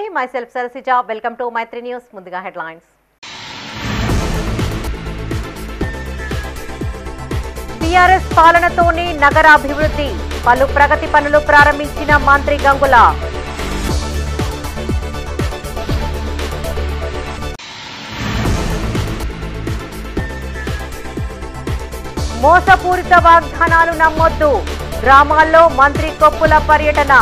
My myself Sarasija welcome to Maitri news ముందుగా headlines TRS పాలనతోనే నగరాభివృద్ధి పలు ప్రగతి పనులు ప్రారంభించిన మంత్రి గంగుల మోసపూరిత వాగ్దానాలు నమ్మొద్దు గ్రామాల్లో మంత్రి కొప్పుల పర్యటన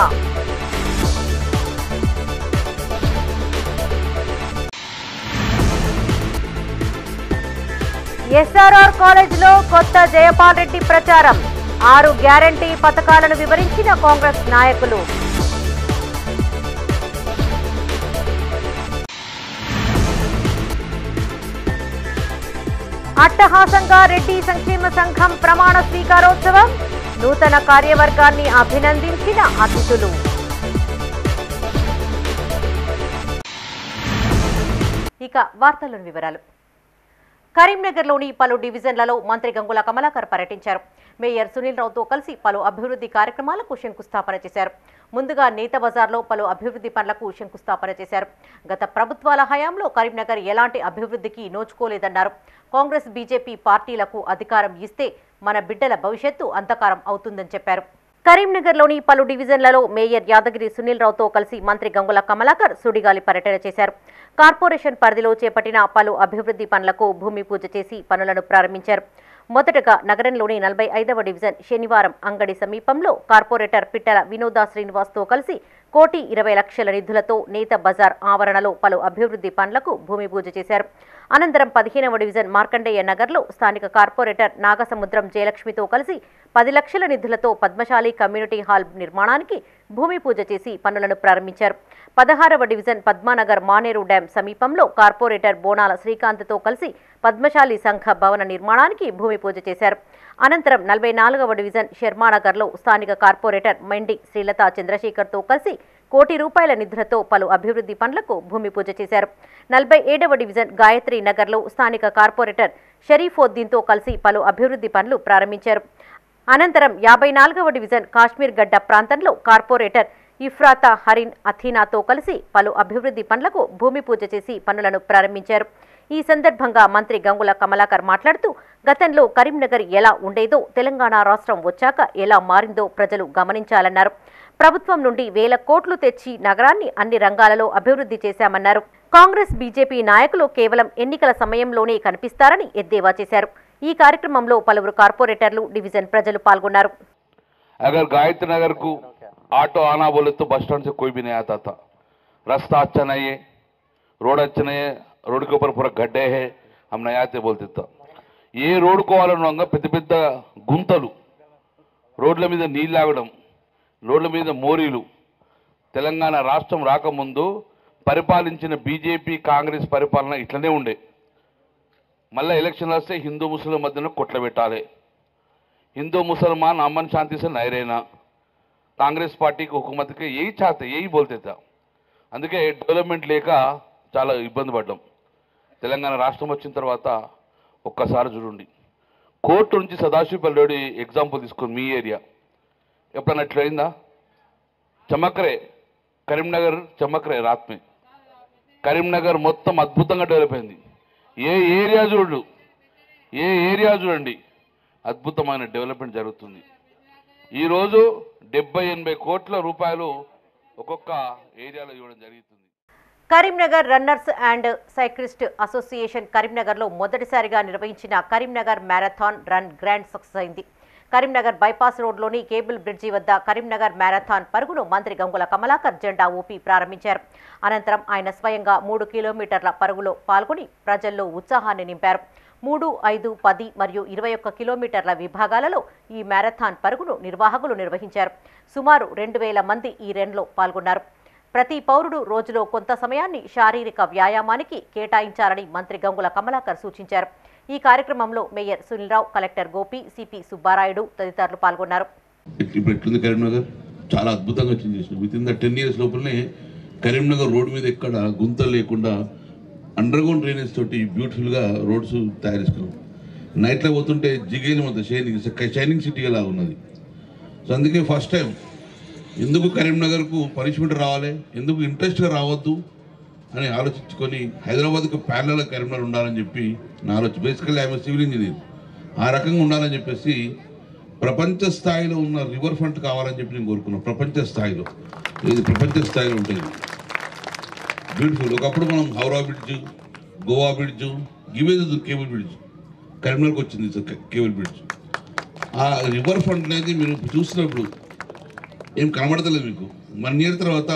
ఎస్ఆర్ఆర్ కాలేజీలో కొత్త జయపాల్ రెడ్డి ప్రచారం ఆరు గ్యారంటీ పథకాలను వివరించిన కాంగ్రెస్ నాయకులు అట్టహాసంగా రెడ్డి సంక్షేమ సంఘం ప్రమాణ స్వీకారోత్సవం నూతన కార్యవర్గాన్ని అభినందించిన అతిథులు ఇక వార్తలను వివరాలు కరీంనగర్లోని పలు డివిజన్లలో మంత్రి గంగుల కమలాకర్ పర్యటించారు మేయర్ సునీల్ రావుతో కలిసి పలు అభివృద్ధి కార్యక్రమాలకు శంకుస్థాపన చేశారు ముందుగా నేత బజార్లో పలు అభివృద్ధి పనులకు శంకుస్థాపన చేశారు గత ప్రభుత్వాల హయాంలో కరీంనగర్ ఎలాంటి అభివృద్ధికి నోచుకోలేదన్నారు కాంగ్రెస్ బీజేపీ పార్టీలకు అధికారం ఇస్తే మన బిడ్డల భవిష్యత్తు అంధకారం అవుతుందని చెప్పారు కరీంనగర్లోని పలు డివిజన్లలో మేయర్ యాదగిరి సునీల్ రావుతో కలిసి మంత్రి గంగుల కమలాకర్ సుడిగాలి పర్యటన చేశారు కార్పొరేషన్ పరిధిలో చేపట్టిన పలు అభివృద్ధి పనులకు భూమి పూజ చేసి పనులను ప్రారంభించారు మొదటగా నగరంలోని నలభై ఐదవ డివిజన్ శనివారం అంగడి సమీపంలో కార్పొరేటర్ పిట్టల వినోదా శ్రీనివాస్తో కలిసి కోటి ఇరవై లక్షల నిధులతో నేత బజార్ ఆవరణలో పలు అభివృద్ధి పనులకు భూమి పూజ చేశారు అనంతరం పదిహేనవ డివిజన్ మార్కండేయ నగర్లో స్థానిక కార్పొరేటర్ నాగసముద్రం జయలక్ష్మితో కలిసి పది లక్షల నిధులతో పద్మశాలి కమ్యూనిటీ హాల్ నిర్మాణానికి భూమి పూజ చేసి పనులను ప్రారంభించారు పదహారవ డివిజన్ పద్మానగర్ మానేరు డ్యాం సమీపంలో కార్పొరేటర్ బోనాల శ్రీకాంత్తో కలిసి పద్మశాలి సంఘ భవన నిర్మాణానికి భూమి పూజ చేశారు అనంతరం నలభై నాలుగవ డివిజన్ శర్మానగర్లో స్థానిక కార్పొరేటర్ మెండి శ్రీలతా చంద్రశేఖర్తో కలిసి కోటి రూపాయల నిధులతో పలు అభివృద్ధి పనులకు భూమి పూజ చేశారు నలభై ఏడవ డివిజన్ గాయత్రి నగర్లో స్థానిక కార్పొరేటర్ షరీఫోద్దీన్తో కలిసి పలు అభివృద్ధి పనులు ప్రారంభించారు అనంతరం యాభై నాలుగవ డివిజన్ కాశ్మీర్ గడ్డ ప్రాంతంలో కార్పొరేటర్ ఇఫ్రాతా హరిన్ అథీనాతో కలిసి పలు అభివృద్ధి పనులకు భూమి పూజ చేసి పనులను ప్రారంభించారు ఈ సందర్భంగా మంత్రి గంగుల కమలాకర్ మాట్లాడుతూ గతంలో కరీంనగర్ ఎలా ఉండేదో తెలంగాణ రాష్ట్రం వచ్చాక ఎలా మారిందో ప్రజలు గమనించాలన్నారు ప్రభుత్వం నుండి వేల కోట్లు తెచ్చి నగరాన్ని అన్ని రంగాలలో అభివృద్ధి చేశామన్నారు కాంగ్రెస్ బీజేపీ నాయకులు కేవలం ఎన్నికల సమయంలోనే కనిపిస్తారని ఎద్దేవా చేశారు ఈ కార్యక్రమంలో పలువురు కార్పొరేటర్లు డివిజన్ ప్రజలు పాల్గొన్నారు अगर गायत्री नगर को ऑटो आना बोले तो बस स्टैंड से कोई भी नहीं आता था रास्ता अच्छा नहीं है रोड अच्छा नहीं है रोड के ऊपर पूरा गड्ढे है हम नहीं आते बोलते था ఏ రోడ్ కోవాలన్నా పెద్ద పెద్ద గుంతలు రోడ్ల మీద నీళ్ళు ఆగడం రోడ్ల మీద మోరీలు తెలంగాణ రాష్ట్రం రాకముందు పరిపాలించిన బీజేపీ కాంగ్రెస్ పరిపాలన ఇట్లనే ఉండే మళ్ళీ ఎలక్షన్ వస్తే హిందూ ముస్లిం మధ్యన కొట్ల పెట్టాలి हिंदू मुसलमान अमन शांति से नहीं रहना కాంగ్రెస్ పార్టీకి హుకుమత్కి ఏయి చాతే ఏయి బోల్తే తా అందుకే డెవలప్మెంట్ లేక చాలా ఇబ్బంది పడ్డాం తెలంగాణ రాష్ట్రం వచ్చిన తర్వాత ఒక్కసారి చూడండి కోర్టు నుంచి సదాశివపల్లి ఎగ్జాంపుల్ తీసుకుని మీ ఏరియా ఎప్పుడన్నా ఇట్లా అయిందా చమక్రే కరీంనగర్ చమక్రే రాత్మే కరీంనగర్ మొత్తం అద్భుతంగా డెవలప్ అయింది ఏ ఏరియా చూడు ఏ ఏరియా చూడండి అద్భుతమైన డెవలప్మెంట్ జరుగుతుంది ఈరోజు డెబ్బై ఎనభై కోట్ల రూపాయలు ఒక్కొక్క ఏరియాలో ఇవ్వడం జరుగుతుంది Karimnagar runners and cyclist association కరీంనగర్లో మొదటిసారిగా నిర్వహించిన Karimnagar marathon run grand success అయింది కరీంనగర్ బైపాస్ రోడ్లోని కేబుల్ బ్రిడ్జి వద్ద కరీంనగర్ మ్యారథాన్ పరుగును మంత్రి గంగుల కమలాకర్ జెండా ఊపి ప్రారంభించారు అనంతరం ఆయన స్వయంగా మూడు కిలోమీటర్ల పరుగులో పాల్గొని ప్రజల్లో ఉత్సాహాన్ని నింపారు మూడు ఐదు పది మరియు ఇరవై ఒక్క కిలోమీటర్ల విభాగాలలో ఈ మ్యారథాన్ పరుగును నిర్వాహకులు నిర్వహించారు సుమారు రెండు వేల మంది ఈ రన్లో పాల్గొన్నారు ప్రతి పౌరుడు రోజులో కొంత సమయాన్ని శారీరక వ్యాయామానికి కేటాయించాలని మంత్రి గంగుల కమలాకర్ సూచించారు ఈ కార్యక్రమంలో mayor Sunil Rao collector Gopi CP Subbarayudu తదితరులు పాల్గొన్నారు ఇప్పుడు ఎట్లుంది కరీంనగర్ చాలా అద్భుతంగా చేంజ్ చేసిన with in the ten years లోపలనే కరీంనగర్ రోడ్ మీద ఎక్కడ గుంతలు లేకుండా అండర్ గ్రౌండ్ డ్రైనేజ్ తోటి బ్యూటిఫుల్గా రోడ్స్ తయారు చేసుకున్నాం నైట్లో పోతుంటే జిగేలు మొత్తం షైనింగ్ షైనింగ్ సిటీగా లాగా ఉన్నది సో అందుకే ఫస్ట్ టైం ఎందుకు కరీంనగర్కు పనిష్మెంట్ రావాలి ఎందుకు ఇంట్రెస్ట్గా రావద్దు అని ఆలోచించుకొని హైదరాబాద్కు ప్యారల కరీంనగర్ ఉండాలని చెప్పి నా ఆలోచన బేసికల్లీ ఐఎమ్ సివిల్ ఇంజనీర్ ఆ రకంగా ఉండాలని చెప్పేసి ప్రపంచ స్థాయిలో ఉన్న రివర్ ఫ్రంట్ కావాలని చెప్పి నేను కోరుకున్నాను ప్రపంచ స్థాయిలో ఇది ప్రపంచ స్థాయిలో ఉంటుంది బ్యూటిఫుల్ ఒకప్పుడు మనం హౌరా బ్రిడ్జ్ గోవా బ్రిడ్జ్ ఇవేది కేబుల్ బ్రిడ్జ్ కరీంనగర్కి వచ్చింది సార్ కేబుల్ బ్రిడ్జ్ ఆ రివర్ ఫ్రంట్ అనేది మీరు చూసినప్పుడు ఏం కనబడతలేదు మీకు వన్ ఇయర్ తర్వాత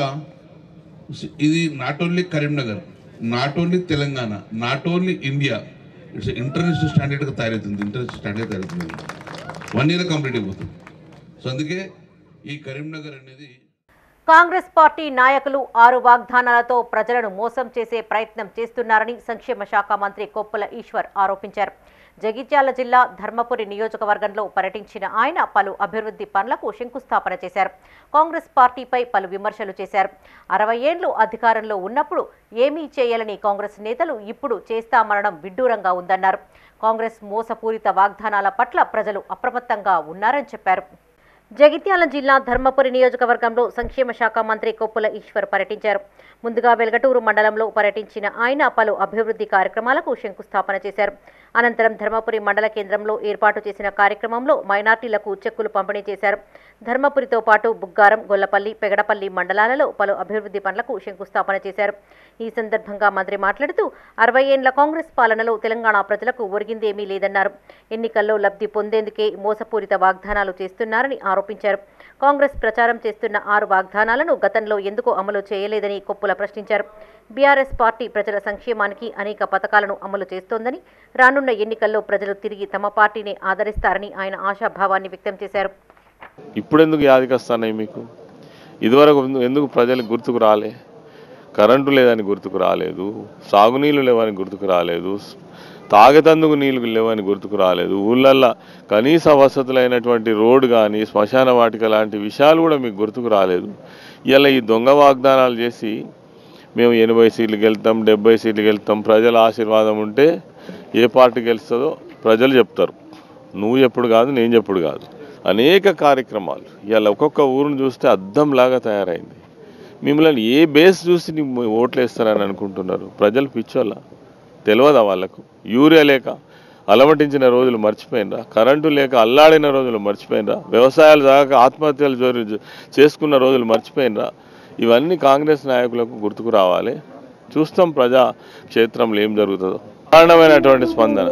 ఇది not only Karimnagar not only Telangana not only India it's international స్టాండర్డ్గా తయారవుతుంది ఇంటర్నేషనల్ స్టాండర్డ్ తయారవుతుంది వన్ ఇయర్ కంప్లీట్ అయిపోతుంది సో అందుకే ఈ కరీంనగర్ అనేది కాంగ్రెస్ పార్టీ నాయకులు ఆరు వాగ్దానాలతో ప్రజలను మోసం చేసే ప్రయత్నం చేస్తున్నారని సంక్షేమ శాఖ మంత్రి కొప్పుల ఈశ్వర్ ఆరోపించారు జగిత్యాల జిల్లా ధర్మపురి నియోజకవర్గంలో పర్యటించిన ఆయన పలు అభివృద్ధి పనులకు శంకుస్థాపన చేశారు కాంగ్రెస్ పార్టీపై పలు విమర్శలు చేశారు అరవై ఏండ్లు అధికారంలో ఉన్నప్పుడు ఏమీ చేయలేని కాంగ్రెస్ నేతలు ఇప్పుడు చేస్తామనడం విడ్డూరంగా ఉందన్నారు కాంగ్రెస్ మోసపూరిత వాగ్దానాల పట్ల ప్రజలు అప్రమత్తంగా ఉన్నారని చెప్పారు జగిత్యాల జిల్లా ధర్మపురి నియోజకవర్గంలో సంక్షేమ శాఖ మంత్రి కొప్పుల ఈశ్వర్ పర్యటించారు ముందుగా వెలగటూరు మండలంలో పర్యటించిన ఆయన పలు అభివృద్ధి కార్యక్రమాలకు శంకుస్థాపన చేశారు అనంతరం ధర్మపురి మండల కేంద్రంలో ఏర్పాటు చేసిన కార్యక్రమంలో మైనార్టీలకు చెక్కులు పంపిణీ చేశారు ధర్మపురితో పాటు బుగ్గారం గొల్లపల్లి పెగడపల్లి మండలాలలో పలు అభివృద్ధి పనులకు శంకుస్థాపన చేశారు ఈ సందర్భంగా మంత్రి మాట్లాడుతూ అరవై ఏండ్ల కాంగ్రెస్ పాలనలో తెలంగాణ ప్రజలకు ఒరిగిందేమీ లేదన్నారు ఎన్నికల్లో లబ్ధి పొందేందుకే మోసపూరిత వాగ్దానాలు చేస్తున్నారని ఆరోపించారు కాంగ్రెస్ ప్రచారం చేస్తున్న ఆరు వాగ్దానాలను గతంలో ఎందుకు అమలు చేయలేదని కొప్పుల ప్రశ్నించారు బీఆర్ఎస్ పార్టీ ప్రజల సంక్షేమానికి అనేక పథకాలను అమలు చేస్తోందని రానున్న ఎన్నికల్లో ప్రజలు తిరిగి తమ పార్టీని ఆదరిస్తారని ఆయన ఆశాభావాన్ని వ్యక్తం చేశారు ఇప్పుడు ఎందుకు యాదికి వస్తున్నాయి మీకు ఇదివరకు ఎందు- ఎందుకు ప్రజలకు గుర్తుకు రాలే కరెంటు లేదని గుర్తుకు రాలేదు సాగునీళ్ళు లేవని గుర్తుకు రాలేదు తాగేతందుకు నీళ్లు లేవని గుర్తుకు రాలేదు ఊళ్ళల్లో కనీస వసతులైనటువంటి రోడ్డు కానీ శ్మశాన వాటిక లాంటి విషయాలు కూడా మీకు గుర్తుకు రాలేదు ఇలా ఈ దొంగ వాగ్దానాలు చేసి మేము ఎనభై సీట్లకు వెళ్తాం డెబ్బై సీట్లకు వెళ్తాం ప్రజల ఆశీర్వాదం ఉంటే ఏ పార్టీ గెలుస్తుందో ప్రజలు చెప్తారు నువ్వు ఎప్పుడు కాదు నేను చెప్పుడు కాదు అనేక కార్యక్రమాలు ఇవాళ ఒక్కొక్క ఊరుని చూస్తే అద్దంలాగా తయారైంది మిమ్మల్ని ఏ బేస్ చూసి నీ ఓట్లు వేస్తారని అనుకుంటున్నారు ప్రజలు పిచ్చోళ్ళ తెలియదా వాళ్ళకు యూరియా లేక అలమటించిన రోజులు మర్చిపోయినరా కరెంటు లేక అల్లాడిన రోజులు మర్చిపోయినరా వ్యవసాయాలు దాకా ఆత్మహత్యలు జోరి చేసుకున్న రోజులు మర్చిపోయినరా ఇవన్నీ కాంగ్రెస్ నాయకులకు గుర్తుకు రావాలి చూస్తాం ప్రజా క్షేత్రంలో ఏం జరుగుతుందో కారణమైనటువంటి స్పందన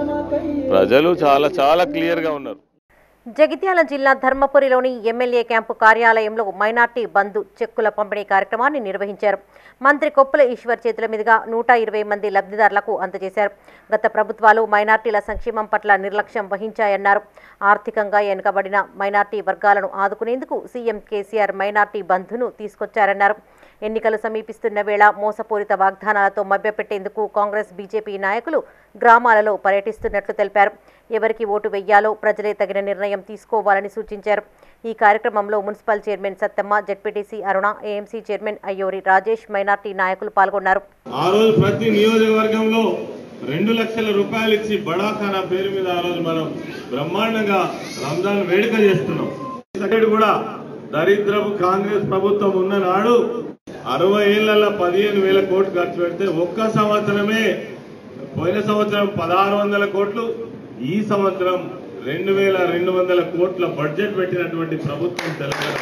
ప్రజలు చాలా చాలా క్లియర్గా ఉన్నారు జగిత్యాల జిల్లా ధర్మపురిలోని ఎమ్మెల్యే క్యాంపు కార్యాలయంలో మైనార్టీ బంధు చెక్కుల పంపిణీ కార్యక్రమాన్ని నిర్వహించారు మంత్రి కొప్పుల ఈశ్వర్ చేతుల మీదుగా నూట ఇరవై మంది లబ్ధిదారులకు అందజేశారు గత ప్రభుత్వాలు మైనార్టీల సంక్షేమం పట్ల నిర్లక్ష్యం వహించాయన్నారు ఆర్థికంగా వెనుకబడిన మైనార్టీ వర్గాలను ఆదుకునేందుకు సీఎం కేసీఆర్ మైనార్టీ బంధును తీసుకొచ్చారన్నారు ఎన్నికలు సమీపిస్తున్న వేళ మోసపూరిత వాగ్దానాలతో మభ్యపెట్టేందుకు కాంగ్రెస్ బీజేపీ నాయకులు గ్రామాలలో పర్యటిస్తున్నట్లు తెలిపారు ఎవరికి ఓటు వెయ్యాలో ప్రజలే తగిన నిర్ణయం తీసుకోవాలని సూచించారు ఈ కార్యక్రమంలో municipal chairman Sattamma ZPTC Aruna AMC chairman Ayyori Rajesh minority నాయకులు పాల్గొన్నారు ఆ రోజు ప్రతి నియోజకవర్గంలో రెండు లక్షల రూపాయలు ఇచ్చి బడాఖానా పేరు మీద ఆ రోజు మనం బ్రహ్మాండంగా రంజాన్ వేడుక చేస్తున్నాం సెకండ్ కూడా దరిద్రపు కాంగ్రెస్ ప్రభుత్వం ఉన్న నాడు అరవై ఏళ్లలో పదిహేను వేల కోట్లు ఖర్చు పెడితే ఒక్క సంవత్సరమే పోయిన సంవత్సరం పదహారు వందల కోట్లు ఈ సంవత్సరం రెండు వేల రెండు వందల కోట్ల బడ్జెట్ పెట్టినటువంటి ప్రభుత్వం తెలంగాణ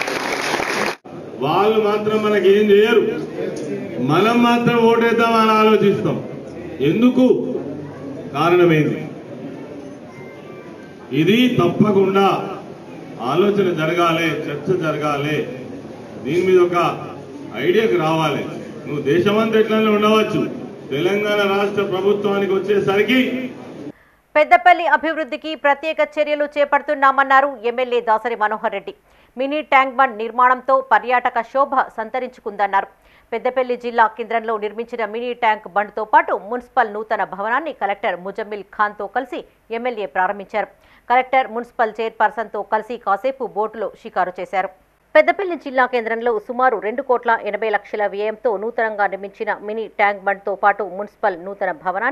వాళ్ళు మాత్రం మనకి ఏం చేయరు మనం మాత్రం ఓటేద్దామని ఆలోచిస్తాం ఎందుకు కారణమేంది ఇది తప్పకుండా ఆలోచన జరగాలి చర్చ జరగాలి దీని మీద ఒక ఐడియాకి రావాలి నువ్వు దేశమంతా ఎట్లనే ఉండవచ్చు తెలంగాణ రాష్ట్ర ప్రభుత్వానికి వచ్చేసరికి పెద్దపల్లి అభివృద్ధికి ప్రత్యేక చర్యలు చేపడుతున్నామన్నారు MLA Dasari Manohar Reddy mini tank bund నిర్మాణంతో పర్యాటక శోభ సంతరించుకుందన్నారు పెద్దపల్లి జిల్లా కేంద్రంలో నిర్మించిన మినీ ట్యాంక్ బండ్తో పాటు మున్సిపల్ నూతన భవనాన్ని కలెక్టర్ ముజమ్మిల్ ఖాన్తో కలిసి ఎమ్మెల్యే ప్రారంభించారు కలెక్టర్ మున్సిపల్ చైర్పర్సన్తో కలిసి కాసేపు బోటులో షికారు చేశారు పెద్దపల్లి జిల్లా కేంద్రంలో సుమారు రెండు కోట్ల ఎనభై లక్షల వ్యయంతో నూతనంగా నిర్మించిన మినీ ట్యాంక్ బండ్తో పాటు మున్సిపల్ నూతన భవనాన్ని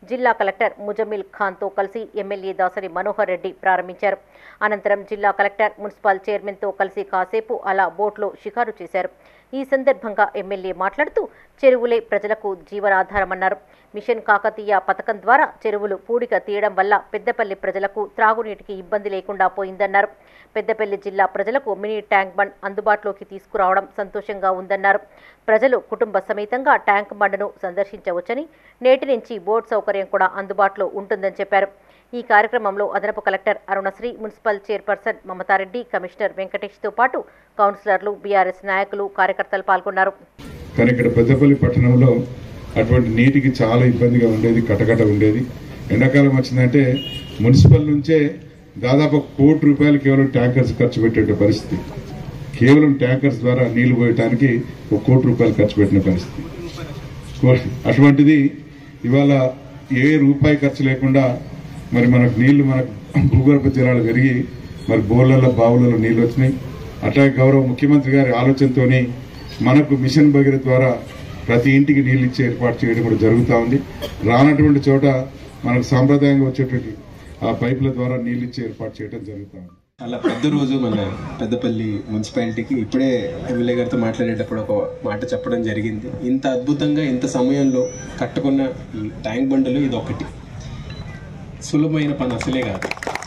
జిల్లా కలెక్టర్ ముజమిల్ ఖాన్తో కలిసి ఎమ్మెల్యే దాసరి మనోహర్ రెడ్డి ప్రారంభించారు అనంతరం జిల్లా కలెక్టర్ మున్సిపల్ చైర్మన్తో కలిసి కాసేపు అలా బోట్లో షికారు చేశారు ఈ సందర్భంగా ఎమ్మెల్యే మాట్లాడుతూ చెరువులే ప్రజలకు జీవనాధారమన్నారు మిషన్ కాకతీయ పథకం ద్వారా చెరువులు పూడిక తీయడం వల్ల పెద్దపల్లి ప్రజలకు త్రాగునీటికి ఇబ్బంది లేకుండా పోయిందన్నారు పెద్దపల్లి జిల్లా ప్రజలకు మినీ ట్యాంక్ బండ్ అందుబాటులోకి తీసుకురావడం సంతోషంగా ఉందన్నారు ప్రజలు కుటుంబ సమేతంగా ట్యాంక్ బండ్ను సందర్శించవచ్చని నేటి నుంచి బోట్ సౌకర్యం కూడా అందుబాటులో ఉంటుందని చెప్పారు ఈ కార్యక్రమంలో అదనపు collector Arunasri municipal chairperson Mamatha Reddy commissioner వెంకటేష్తో పాటు కౌన్సిలర్లు బీఆర్ఎస్ నాయకులు కార్యకర్తలు పాల్గొన్నారు కానీ ఇక్కడ పెద్దపల్లి పట్టణంలో అటువంటి నీటికి చాలా ఇబ్బందిగా ఉండేది కటకట ఉండేది ఎండాకాలం వచ్చిందంటే మున్సిపల్ నుంచే దాదాపు ఒక కోటి రూపాయలు కేవలం ట్యాంకర్స్ ఖర్చు పెట్టే పరిస్థితి కేవలం ట్యాంకర్స్ ద్వారా నీళ్లు పోయటానికి ఒక కోటి రూపాయలు ఖర్చు పెట్టిన పరిస్థితి కో- అటువంటిది ఇవాళ ఏ రూపాయి ఖర్చు లేకుండా మరి మనకు నీళ్లు మనకు భూగర్భ జలాలు పెరిగి మరి బోర్లలో బావులలో నీళ్లు వచ్చినాయి అట్లాగే గౌరవ ముఖ్యమంత్రి గారి ఆలోచనతోని మనకు మిషన్ భగీరథ ద్వారా ప్రతి ఇంటికి నీళ్ళు ఇచ్చే ఏర్పాటు చేయడం కూడా జరుగుతూ ఉంది రానటువంటి చోట మనకు సాంప్రదాయంగా వచ్చేటువంటి ఆ పైపుల ద్వారా నీళ్ళు ఇచ్చే ఏర్పాటు చేయడం జరుగుతూ ఉంది చాలా పెద్ద రోజు మన పెద్దపల్లి మున్సిపాలిటీకి ఇప్పుడే ఎమ్మెల్యే గారితో మాట్లాడేటప్పుడు ఒక మాట చెప్పడం జరిగింది ఇంత అద్భుతంగా ఇంత సమయంలో కట్టుకున్న ఈ ట్యాంక్ బండలు ఇది ఒకటి సులభమైన పని అసలే కాదు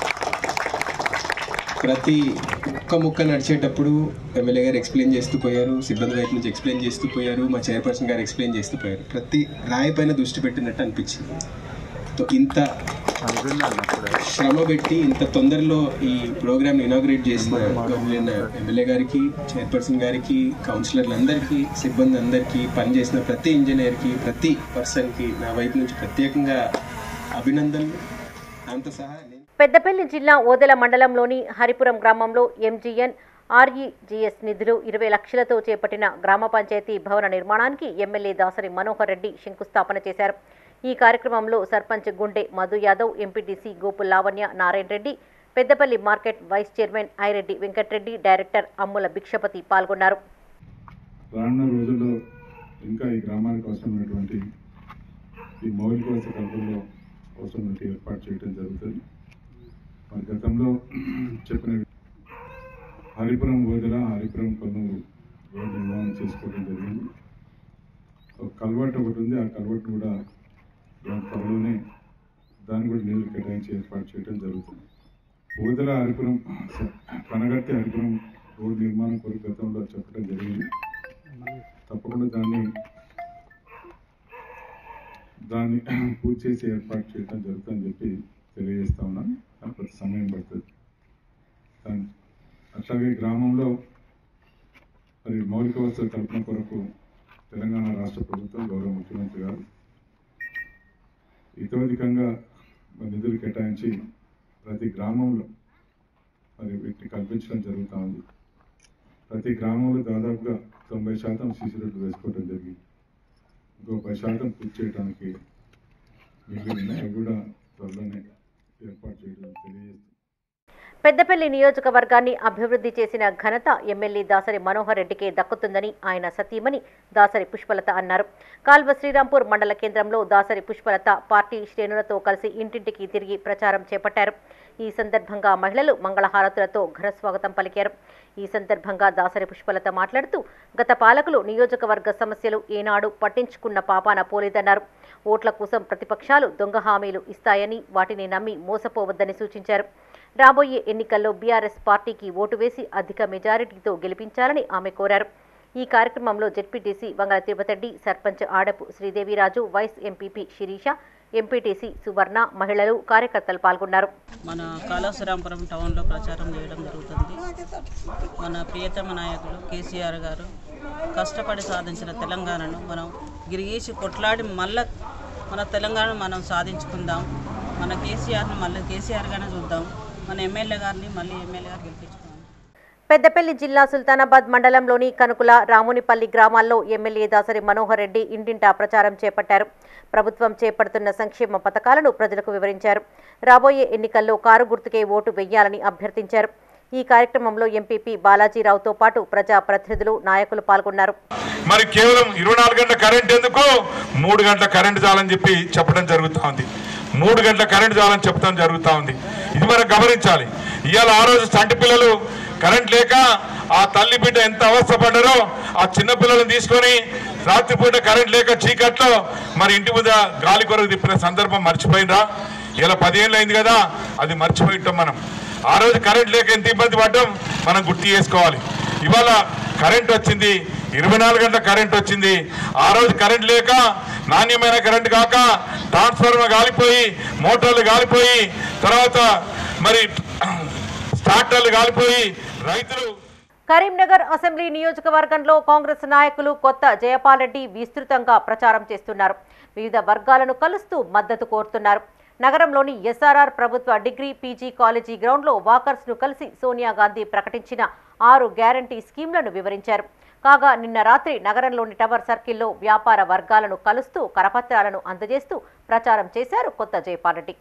ప్రతి ఒక్క ముక్క నడిచేటప్పుడు ఎమ్మెల్యే గారు ఎక్స్ప్లెయిన్ చేస్తూ పోయారు సిబ్బంది వైపు నుంచి ఎక్స్ప్లెయిన్ చేస్తూ పోయారు మా చైర్పర్సన్ గారు ఎక్స్ప్లెయిన్ చేస్తూ పోయారు ప్రతి రాయి పైన దృష్టి పెట్టినట్టు అనిపించింది తో ఇంత శ్రమ పెట్టి ఇంత తొందరలో ఈ ప్రోగ్రామ్ ఇనాగ్రేట్ చేసిన గవర్నమెంట్ ఎమ్మెల్యే గారికి చైర్పర్సన్ గారికి కౌన్సిలర్లందరికీ సిబ్బంది అందరికీ పనిచేసిన ప్రతి ఇంజనీర్కి ప్రతి పర్సన్కి నా వైపు నుంచి ప్రత్యేకంగా అభినందనలు దాంతో సహా నేను పెద్దపల్లి జిల్లా ఓదెల మండలంలోని హరిపురం గ్రామంలో ఎంజీఎన్ ఆర్ఈజీఎస్ నిధులు ఇరవై లక్షలతో చేపట్టిన గ్రామ పంచాయతీ భవన నిర్మాణానికి ఎమ్మెల్యే దాసరి మనోహర్ రెడ్డి శంకుస్థాపన చేశారు ఈ కార్యక్రమంలో sarpanch Gunde Madhu Yadav MPTC Gopu Lavanya Narayana Reddy Peddapalli market vice chairman Aireddy Venkatareddy director Ammula Bhikshapathi పాల్గొన్నారు రానున్న రోజుల్లో ఇంకా ఈ గ్రామానికి అవసరమైనటువంటి ఈ మౌలిక వసతి కల్పనలో అవసరమైనటువంటి ఏర్పాటు చేయడం జరుగుతుంది మరి గతంలో చెప్పిన హరిపురం ఓదెల హరిపురం కొన్నూరు రోడ్డు నిర్మాణం చేసుకోవడం జరిగింది ఒక కల్వర్ట్ ఒకటి ఉంది ఆ కల్వర్ట్ కూడా దాని త్వరలోనే దాన్ని కూడా నీళ్లు కేటాయించి ఏర్పాటు చేయడం జరుగుతుంది ఓదెల హరిపురం పనగట్టి హరిపురం రోడ్డు నిర్మాణం కొరకు గతంలో చెప్పడం జరిగింది తప్పకుండా దాన్ని దాన్ని పూర్తి చేసి ఏర్పాటు చేయడం జరుగుతుందని చెప్పి తెలియజేస్తా ఉన్నాను కానీ కొంత సమయం పడుతుంది దాని అట్లాగే గ్రామంలో మరి మౌలిక వసతుల కల్పన కొరకు తెలంగాణ రాష్ట్ర ప్రభుత్వం గౌరవ ముఖ్యమంత్రి గారు ఇతోధికంగా మరి నిధులు కేటాయించి ప్రతి గ్రామంలో మరి వీటిని కల్పించడం జరుగుతూ ఉంది ప్రతి గ్రామంలో దాదాపుగా తొంభై శాతం సీసీ రోడ్లు వేసుకోవడం జరిగింది ఇంకో పది శాతం పూర్తి చేయడానికి మిగిలి ఉన్నాయి అవి కూడా త్వరలోనే ఏర్పాటు చేయడం తెలియజేస్తుంది పెద్దపల్లి నియోజకవర్గాన్ని అభివృద్ధి చేసిన ఘనత ఎమ్మెల్యే దాసరి మనోహర్ రెడ్డికే దక్కుతుందని ఆయన సతీమణి దాసరి పుష్పలత అన్నారు కాల్వ శ్రీరాంపూర్ మండల కేంద్రంలో దాసరి పుష్పలత పార్టీ శ్రేణులతో కలిసి ఇంటింటికి తిరిగి ప్రచారం చేపట్టారు ఈ సందర్భంగా మహిళలు మంగళహారతులతో ఘనస్వాగతం పలికారు ఈ సందర్భంగా దాసరి పుష్పలత మాట్లాడుతూ గత పాలకులు నియోజకవర్గ సమస్యలు ఏనాడు పట్టించుకున్న పాపాన పోలేదన్నారు ఓట్ల కోసం ప్రతిపక్షాలు దొంగ హామీలు ఇస్తాయని వాటిని నమ్మి మోసపోవద్దని సూచించారు రాబోయే ఎన్నికల్లో బీఆర్ఎస్ పార్టీకి ఓటు వేసి అధిక మెజారిటీతో గెలిపించాలని ఆమె కోరారు ఈ కార్యక్రమంలో ZPTC Vangala Tirupathireddy sarpanch Adapu Srideviraju vice MPP Sirisha MPTC Suvarna మహిళలు కార్యకర్తలు పాల్గొన్నారు మన కాళాశ్వరాంపురం టౌన్లో ప్రచారం చేయడం జరుగుతుంది మన ప్రియతమ నాయకులు కేసీఆర్ గారు కష్టపడి సాధించిన తెలంగాణను మనం గిరిగీసి కొట్లాడి మళ్ళా మన తెలంగాణను మనం సాధించుకుందాం మన కేసీఆర్ని మళ్ళీ కేసీఆర్గానే చూద్దాం మన ఎమ్మెల్యే గారిని మళ్ళీ ఎమ్మెల్యేగా గెలిపించుకుందాం పెద్దపల్లి జిల్లా సుల్తానాబాద్ మండలంలోని కనుకుల రామునిపల్లి గ్రామాల్లో ఎమ్మెల్యే దాసరి మనోహర్ రెడ్డి ఇంటింటా ప్రచారం చేపట్టారు ప్రభుత్వం చేపడుతున్న సంక్షేమ పథకాలను ప్రజలకు వివరించారు రాబోయే ఎన్నికల్లో కారు గుర్తుకే ఓటు వెయ్యాలని అభ్యర్థించారు ఈ కార్యక్రమంలో ఎంపీపీ బాలాజీరావుతో పాటు ప్రజా ప్రతినిధులు నాయకులు పాల్గొన్నారు మరి కేవలం ఇరవై నాలుగు గంటల కరెంట్ ఎందుకు మూడు గంటల కరెంట్ చాలని చెప్పి చెప్పడం జరుగుతూ ఉంది మూడు గంటల కరెంట్ చాలని చెప్పడం జరుగుతూ ఉంది ఇది మనం గమనించాలి ఇవాళ ఆ రోజు చంటి పిల్లలు కరెంట్ లేక ఆ తల్లి బిడ్డ ఎంత అవస్థపడ్డారో ఆ చిన్న పిల్లలను తీసుకొని రాత్రిపూట కరెంట్ లేక చీకట్లో మరి ఇంటి మీద గాలి కొరకు తిప్పిన సందర్భం మర్చిపోయిందా ఇలా పదిహేళ్ళు అయింది కదా అది మర్చిపోయి ఉంటాం మనం ఆ రోజు కరెంట్ లేక ఎంత ఇబ్బంది పడ్డాం మనం గుర్తు చేసుకోవాలి ఇవాళ కరెంట్ వచ్చింది ఇరవై నాలుగు గంటల కరెంట్ వచ్చింది ఆ రోజు కరెంట్ లేక నాణ్యమైన కరెంట్ కాక ట్రాన్స్ఫార్మర్ కాలిపోయి మోటార్లు కాలిపోయి తర్వాత మరి స్టార్టర్లు కాలిపోయి రైతులు కరీంనగర్ అసెంబ్లీ నియోజకవర్గంలో కాంగ్రెస్ నాయకులు కొత్త జయపాల్ రెడ్డి విస్తృతంగా ప్రచారం చేస్తున్నారు వివిధ వర్గాలను కలుస్తూ మద్దతు కోరుతున్నారు నగరంలోని ఎస్ఆర్ఆర్ ప్రభుత్వ డిగ్రీ పీజీ కాలేజీ గ్రౌండ్లో వాకర్స్ ను కలిసి సోనియా గాంధీ ప్రకటించిన ఆరు గ్యారంటీ స్కీమ్లను వివరించారు కాగా నిన్న రాత్రి నగరంలోని టవర్ సర్కిల్లో వ్యాపార వర్గాలను కలుస్తూ కరపత్రాలను అందజేస్తూ ప్రచారం చేశారు కొత్త జయపాల్ రెడ్డి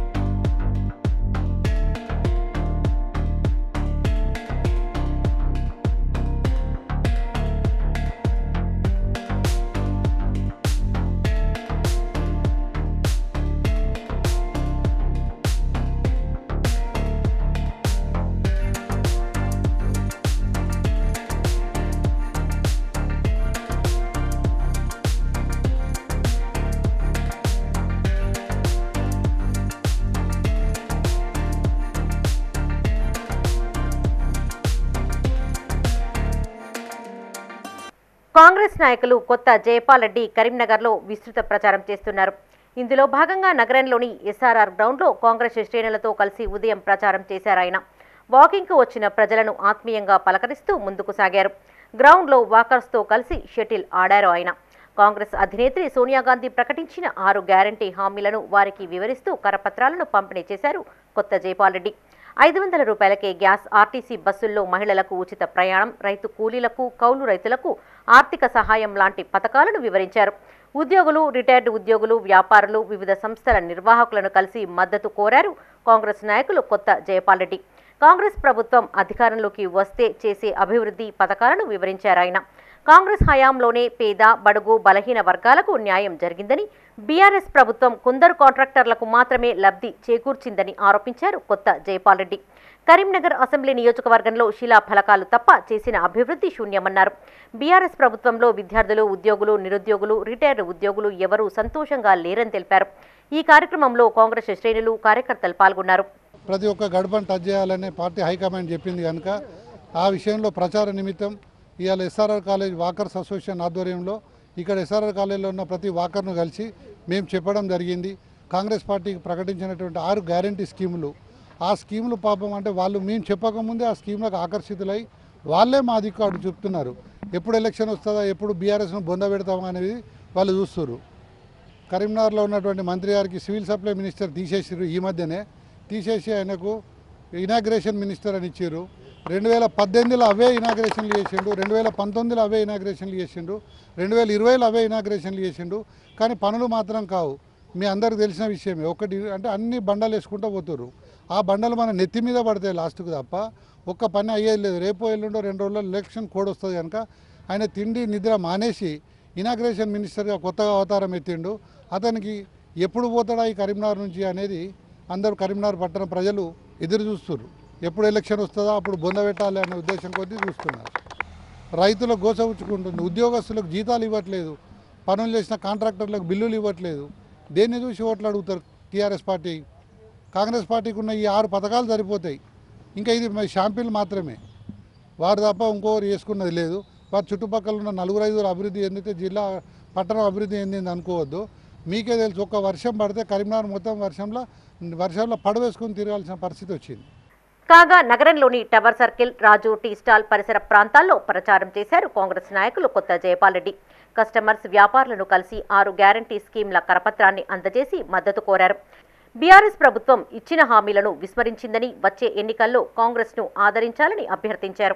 కాంగ్రెస్ నాయకులు కొత్త జయపాల్ రెడ్డి కరీంనగర్లో విస్తృత ప్రచారం చేస్తున్నారు ఇందులో భాగంగా నగరంలోని ఎస్ఆర్ఆర్ గ్రౌండ్లో కాంగ్రెస్ శ్రేణులతో కలిసి ఉదయం ప్రచారం చేశారు ఆయన వాకింగ్కు వచ్చిన ప్రజలను ఆత్మీయంగా పలకరిస్తూ ముందుకు సాగారు గ్రౌండ్లో వాకర్స్తో కలిసి షటిల్ ఆడారు ఆయన కాంగ్రెస్ అధినేత్రి సోనియా గాంధీ ప్రకటించిన ఆరు గ్యారంటీ హామీలను వారికి వివరిస్తూ కరపత్రాలను పంపిణీ చేశారు కొత్త జైపాల్ రెడ్డి ఐదు వందల రూపాయలకే గ్యాస్ ఆర్టీసీ బస్సుల్లో మహిళలకు ఉచిత ప్రయాణం రైతు కూలీలకు కౌలు రైతులకు ఆర్థిక సహాయం లాంటి పథకాలను వివరించారు ఉద్యోగులు రిటైర్డ్ ఉద్యోగులు వ్యాపారులు వివిధ సంస్థల నిర్వాహకులను కలిసి మద్దతు కోరారు కాంగ్రెస్ నాయకులు కొత్త జయపాల్ రెడ్డి కాంగ్రెస్ ప్రభుత్వం అధికారంలోకి వస్తే చేసే అభివృద్ధి పథకాలను వివరించారు ఆయన కాంగ్రెస్ హయాంలోనే పేద బడుగు బలహీన వర్గాలకు న్యాయం జరిగిందని బీఆర్ఎస్ ప్రభుత్వం కొందరు కాంట్రాక్టర్లకు మాత్రమే లబ్ధి చేకూర్చిందని ఆరోపించారు కొత్త జయపాల్ రెడ్డి కరీంనగర్ అసెంబ్లీ నియోజకవర్గంలో శిలా ఫలకాలు తప్ప చేసిన అభివృద్ధి శూన్యమన్నారు బీఆర్ఎస్ ప్రభుత్వంలో విద్యార్థులు ఉద్యోగులు నిరుద్యోగులు రిటైర్డ్ ఉద్యోగులు ఎవరూ సంతోషంగా లేరని తెలిపారు ఈ కార్యక్రమంలో కాంగ్రెస్ శ్రేణులు కార్యకర్తలు పాల్గొన్నారు ప్రతి ఒక్క గడపను టచ్ చేయాలనే పార్టీ హైకమాండ్ చెప్పింది కనుక ఆ విషయంలో ప్రచార నిమిత్తం ఇవాళ ఎస్ఆర్ఆర్ కాలేజ్ వాకర్స్ అసోసియేషన్ ఆధ్వర్యంలో ఇక్కడ ఎస్ఆర్ఆర్ కాలేజీలో ఉన్న ప్రతి వాకర్ను కలిసి మేము చెప్పడం జరిగింది కాంగ్రెస్ పార్టీకి ప్రకటించినటువంటి ఆరు గ్యారంటీ స్కీములు ఆ స్కీములు పాపం అంటే వాళ్ళు మేము చెప్పకముందే ఆ స్కీములకు ఆకర్షితులై వాళ్ళే మా దిక్కు చెప్తున్నారు ఎప్పుడు ఎలక్షన్ వస్తుందా ఎప్పుడు బీఆర్ఎస్ను బొంద పెడతామా అనేది వాళ్ళు చూస్తున్నారు కరీంనగర్లో ఉన్నటువంటి మంత్రి గారికి సివిల్ సప్లై మినిస్టర్ తీసేసారు ఈ మధ్యనే తీసేసి ఆయనకు ఇనాగ్రేషన్ మినిస్టర్ అని ఇచ్చారు రెండు వేల పద్దెనిమిదిలో అవే ఇనాగ్రేషన్లు చేసిండు రెండు వేల పంతొమ్మిదిలో అవే ఇనాగ్రేషన్లు చేసిండు రెండు వేల ఇరవైలో అవే ఇనాగ్రేషన్లు చేసిండు కానీ పనులు మాత్రం కావు మీ అందరికి తెలిసిన విషయమే ఒకటి అంటే అన్ని బండలు వేసుకుంటూ పోతున్నారు ఆ బండలు మన నెత్తి మీద పడతాయి లాస్ట్కు తప్ప ఒక్క పని అయ్యేది లేదు రేపు ఎల్లుండో రెండు రోజుల్లో ఎలక్షన్ కోడ్ వస్తుంది కనుక ఆయన తిండి నిద్ర మానేసి ఇనాగ్రేషన్ మినిస్టర్గా కొత్తగా అవతారం ఎత్తిండు అతనికి ఎప్పుడు పోతాడా ఈ కరీంనగర్ నుంచి అనేది అందరూ కరీంనగర్ పట్టణ ప్రజలు ఎదురు చూస్తున్నారు ఎప్పుడు ఎలక్షన్ వస్తుందో అప్పుడు బొంద పెట్టాలి అనే ఉద్దేశం కొద్దీ చూస్తున్నారు రైతులకు గోసవుచ్చుకుంటుంది ఉద్యోగస్తులకు జీతాలు ఇవ్వట్లేదు పనులు చేసిన కాంట్రాక్టర్లకు బిల్లులు ఇవ్వట్లేదు దేన్ని చూసి ఓట్లు అడుగుతారు టీఆర్ఎస్ పార్టీ కాంగ్రెస్ పార్టీకి ఉన్న ఈ ఆరు పథకాలు సరిపోతాయి ఇంకా ఇది మరి షాంపిల్ మాత్రమే వారు తప్ప ఇంకోరు చేసుకున్నది లేదు వారి చుట్టుపక్కల ఉన్న నలుగురు ఐదుగురు అభివృద్ధి చెందితే జిల్లా పట్టణం అభివృద్ధి చెందింది అనుకోవద్దు మీకే తెలుసు ఒక్క వర్షం పడితే కరీంనగర్ మొత్తం వర్షంలో వర్షంలో పడవేసుకొని తిరగాల్సిన పరిస్థితి వచ్చింది కాగా నగరంలోని tower circle Raju tea stall పరిసర ప్రాంతాల్లో ప్రచారం చేశారు కాంగ్రెస్ నాయకులు కొత్త జయపాల్ రెడ్డి కస్టమర్స్ వ్యాపారులను కలిసి ఆరు గ్యారంటీ స్కీమ్ల కరపత్రాన్ని అందజేసి మద్దతు కోరారు బీఆర్ఎస్ ప్రభుత్వం ఇచ్చిన హామీలను విస్మరించిందని వచ్చే ఎన్నికల్లో కాంగ్రెస్ ను ఆదరించాలని అభ్యర్థించారు